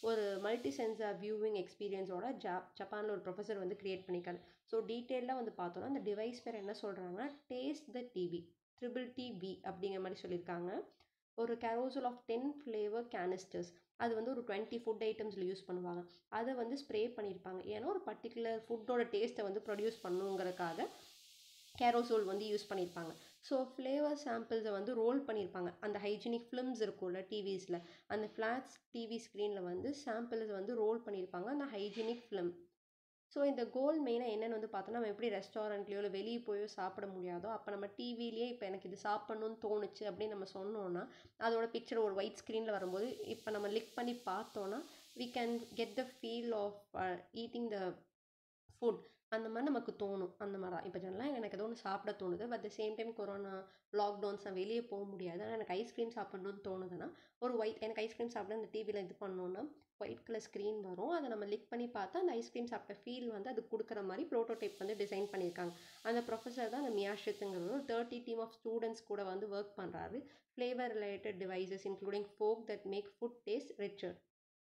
ஒரு மல்டி சென்சார் வியூவிங் எக்ஸ்பீரியன்ஸோட ஜா ஜப்பானில் ஒரு ப்ரொஃபஸர் வந்து க்ரியேட் பண்ணியிருக்காரு ஸோ டீட்டெயிலாக வந்து பார்த்தோன்னா அந்த டிவைஸ் பேர் என்ன சொல்கிறாங்கன்னா taste the TV triple TV அப்படிங்கிற மாதிரி சொல்லியிருக்காங்க ஒரு carousel of ten flavour canisters அது வந்து ஒரு டுவெண்ட்டி ஃபுட் ஐட்டம்ஸில் யூஸ் பண்ணுவாங்க அதை வந்து ஸ்ப்ரே பண்ணியிருப்பாங்க ஏன்னா ஒரு பர்டிகுலர் ஃபுட்டோட டேஸ்ட்டை வந்து ப்ரொடியூஸ் பண்ணுங்கிறதுக்காக கேரோசோல் வந்து யூஸ் பண்ணியிருப்பாங்க ஸோ ஃப்ளேவர் சாம்பிள்ஸை வந்து ரோல் பண்ணியிருப்பாங்க அந்த ஹைஜீனிக் ஃபிலிம்ஸ் இருக்கும்ல டிவிஸில் அந்த ஃப்ளாட்ஸ் டிவி ஸ்க்ரீனில் வந்து சாம்பிள்ஸ் வந்து ரோல் பண்ணியிருப்பாங்க அந்த ஹைஜீனிக் ஃபிலிம் ஸோ இந்த கோல் மெயினாக என்னென்னு வந்து பார்த்தோன்னா நம்ம எப்படி ரெஸ்டாரண்ட்லேயோ இல்லை வெளியே போயோ சாப்பிட முடியாதோ அப்போ நம்ம டிவிலேயே இப்போ எனக்கு இது சாப்பிட்ணுன்னு தோணுச்சு அப்படின்னு நம்ம சொன்னோன்னா அதோட பிக்சர் ஒரு ஒயிட் ஸ்க்ரீனில் வரும்போது இப்போ நம்ம லிக் பண்ணி பார்த்தோன்னா we can get the feel of eating the food அந்த மாதிரி நமக்கு தோணும் அந்த மாதிரி தான் இப்போ ஜெனரலாக எனக்கு ஏதோ ஒன்று சாப்பிட தோணுது but the same time corona lockdowns நான் வெளியே போக முடியாது ஆனால் எனக்கு ஐஸ்கிரீம் சாப்பிட்ணுன்னு தோணுதுன்னா ஒரு ஒயிட் எனக்கு ஐஸ்கிரீம் சாப்பிட அந்த டிவியில் இது பண்ணோன்னா ஒயிட் கலர் ஸ்க்ரீன் வரும் அதை நம்ம லிக் பண்ணி பார்த்தா அந்த ஐஸ்கிரீம் சாப்பிட்ட ஃபீல் வந்து அது கொடுக்குற மாதிரி ப்ரோட்டோடைப் வந்து டிசைன் பண்ணியிருக்காங்க அந்த ப்ரொஃபஸர் தான் அந்த மியாஷித்துங்கிறது ஒரு தேர்ட்டி டீம் ஆஃப் ஸ்டூடெண்ட்ஸ் கூட வந்து ஒர்க் பண்ணுறாரு flavour related devices including fork that make food taste richer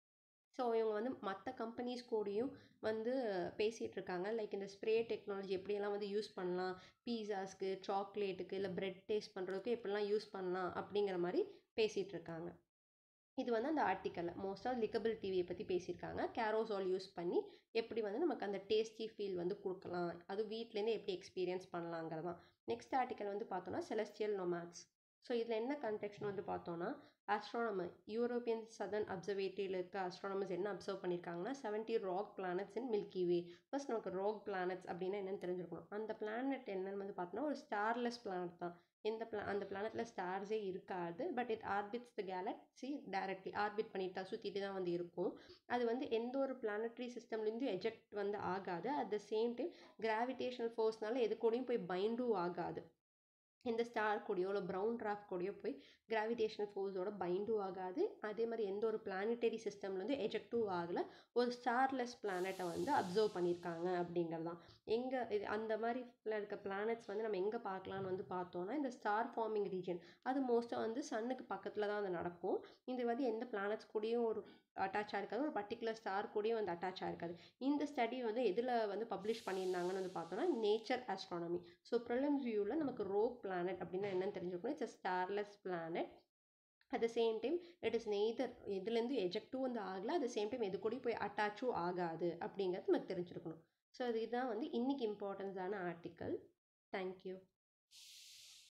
so இவங்க வந்து மற்ற கம்பெனிஸ் கூடயும் வந்து பேசிகிட்டு இருக்காங்க லைக் இந்த ஸ்ப்ரே டெக்னாலஜி எப்படியெல்லாம் வந்து யூஸ் பண்ணலாம் பீஸாஸ்க்கு சாக்லேட்டுக்கு இல்லை ப்ரெட் டேஸ்ட் பண்ணுறதுக்கு எப்படிலாம் யூஸ் பண்ணலாம் அப்படிங்கிற மாதிரி பேசிகிட்டு இருக்காங்க இது வந்து அந்த ஆர்டிக்கலில் மோஸ்ட்டாக லிக்கபிள் டிவியை பற்றி பேசியிருக்காங்க கேரோசால் யூஸ் பண்ணி எப்படி வந்து நமக்கு அந்த டேஸ்டி ஃபீல் வந்து கொடுக்கலாம் அது வீட்லேருந்து எப்படி எக்ஸ்பீரியன்ஸ் பண்ணலாங்கிறதான் நெக்ஸ்ட் ஆர்டிக்கல் வந்து பார்த்தோன்னா செலஸ்டியல் நொமேட்ஸ் ஸோ இதில் என்ன கன்டெக்ஷன் வந்து பார்த்தோன்னா ஆஸ்ட்ரானமர் யூரோப்பியன் சதர்ன் அப்சர்வேட்டரியில் இருக்க ஆஸ்ட்ரானமர்ஸ் என்ன அப்சர்வ் பண்ணியிருக்காங்கன்னா seventy rock planets in Milky Way first நமக்கு ராக் பிளானட்ஸ் அப்படின்னா என்னென்னு தெரிஞ்சுக்கணும் அந்த பிளானட் என்னன்னு வந்து பார்த்தோன்னா ஒரு ஸ்டார்லெஸ் பிளானட் தான் எந்த பிளா அந்த பிளானட்டில் ஸ்டார்ஸே இருக்காது but it orbits the galaxy directly orbit பண்ணிட்டா சுற்றிட்டு தான் வந்து இருக்கும் அது வந்து எந்த ஒரு பிளானட்ரி சிஸ்டம்லேருந்து எஜெக்ட் வந்து ஆகாது at the same time gravitational ஃபோர்ஸ்னால எது கூடயும் போய் பைண்டும் ஆகாது எந்த ஸ்டார் கூடயோ இல்லை ப்ரௌன் டிராஃப்ட் கூடயோ போய் கிராவிடேஷனல் ஃபோர்ஸோட பைண்டும் ஆகாது அதே மாதிரி எந்த ஒரு பிளானட்டரி சிஸ்டம்லேருந்து எஜெக்டும் ஆகலை ஒரு ஸ்டார்லெஸ் பிளானட்டை வந்து அப்சர்வ் பண்ணியிருக்காங்க அப்படிங்கிறது தான் எங்கே இது அந்த மாதிரி இருக்க பிளானட்ஸ் வந்து நம்ம எங்கே பார்க்கலான்னு வந்து பார்த்தோன்னா இந்த ஸ்டார் ஃபார்மிங் ரீஜன் அது மோஸ்ட்டாக வந்து சன்னுக்கு பக்கத்தில் தான் அது நடக்கும் இது வந்து எந்த பிளானட்ஸ் கூடயும் ஒரு அட்டாச்சாக இருக்காது ஒரு பர்டிகுலர் ஸ்டார் கூடயும் வந்து அட்டாச்சாக இருக்காது இந்த ஸ்டடி வந்து எதில் வந்து பப்ளிஷ் பண்ணியிருந்தாங்கன்னு வந்து பார்த்தோன்னா நேச்சர் ஆஸ்ட்ரானமி ஸோ ப்ரிலிம்ஸ் வியூவில் நமக்கு ரோக் பிளானட் அப்படின்னா என்னன்னு தெரிஞ்சுக்கணும் it's a starless planet at the same time it is neither எதுலேருந்து எஜெக்டும் வந்து ஆகலை அட் த சேம் டைம் எது கூடயும் போய் அட்டாச்சும் ஆகாது அப்படிங்கிறது நமக்கு தெரிஞ்சிருக்கணும் ஸோ இதுதான் வந்து இன்றைக்கி இம்பார்ட்டன்ஸான ஆர்டிக்கல் தேங்க்யூ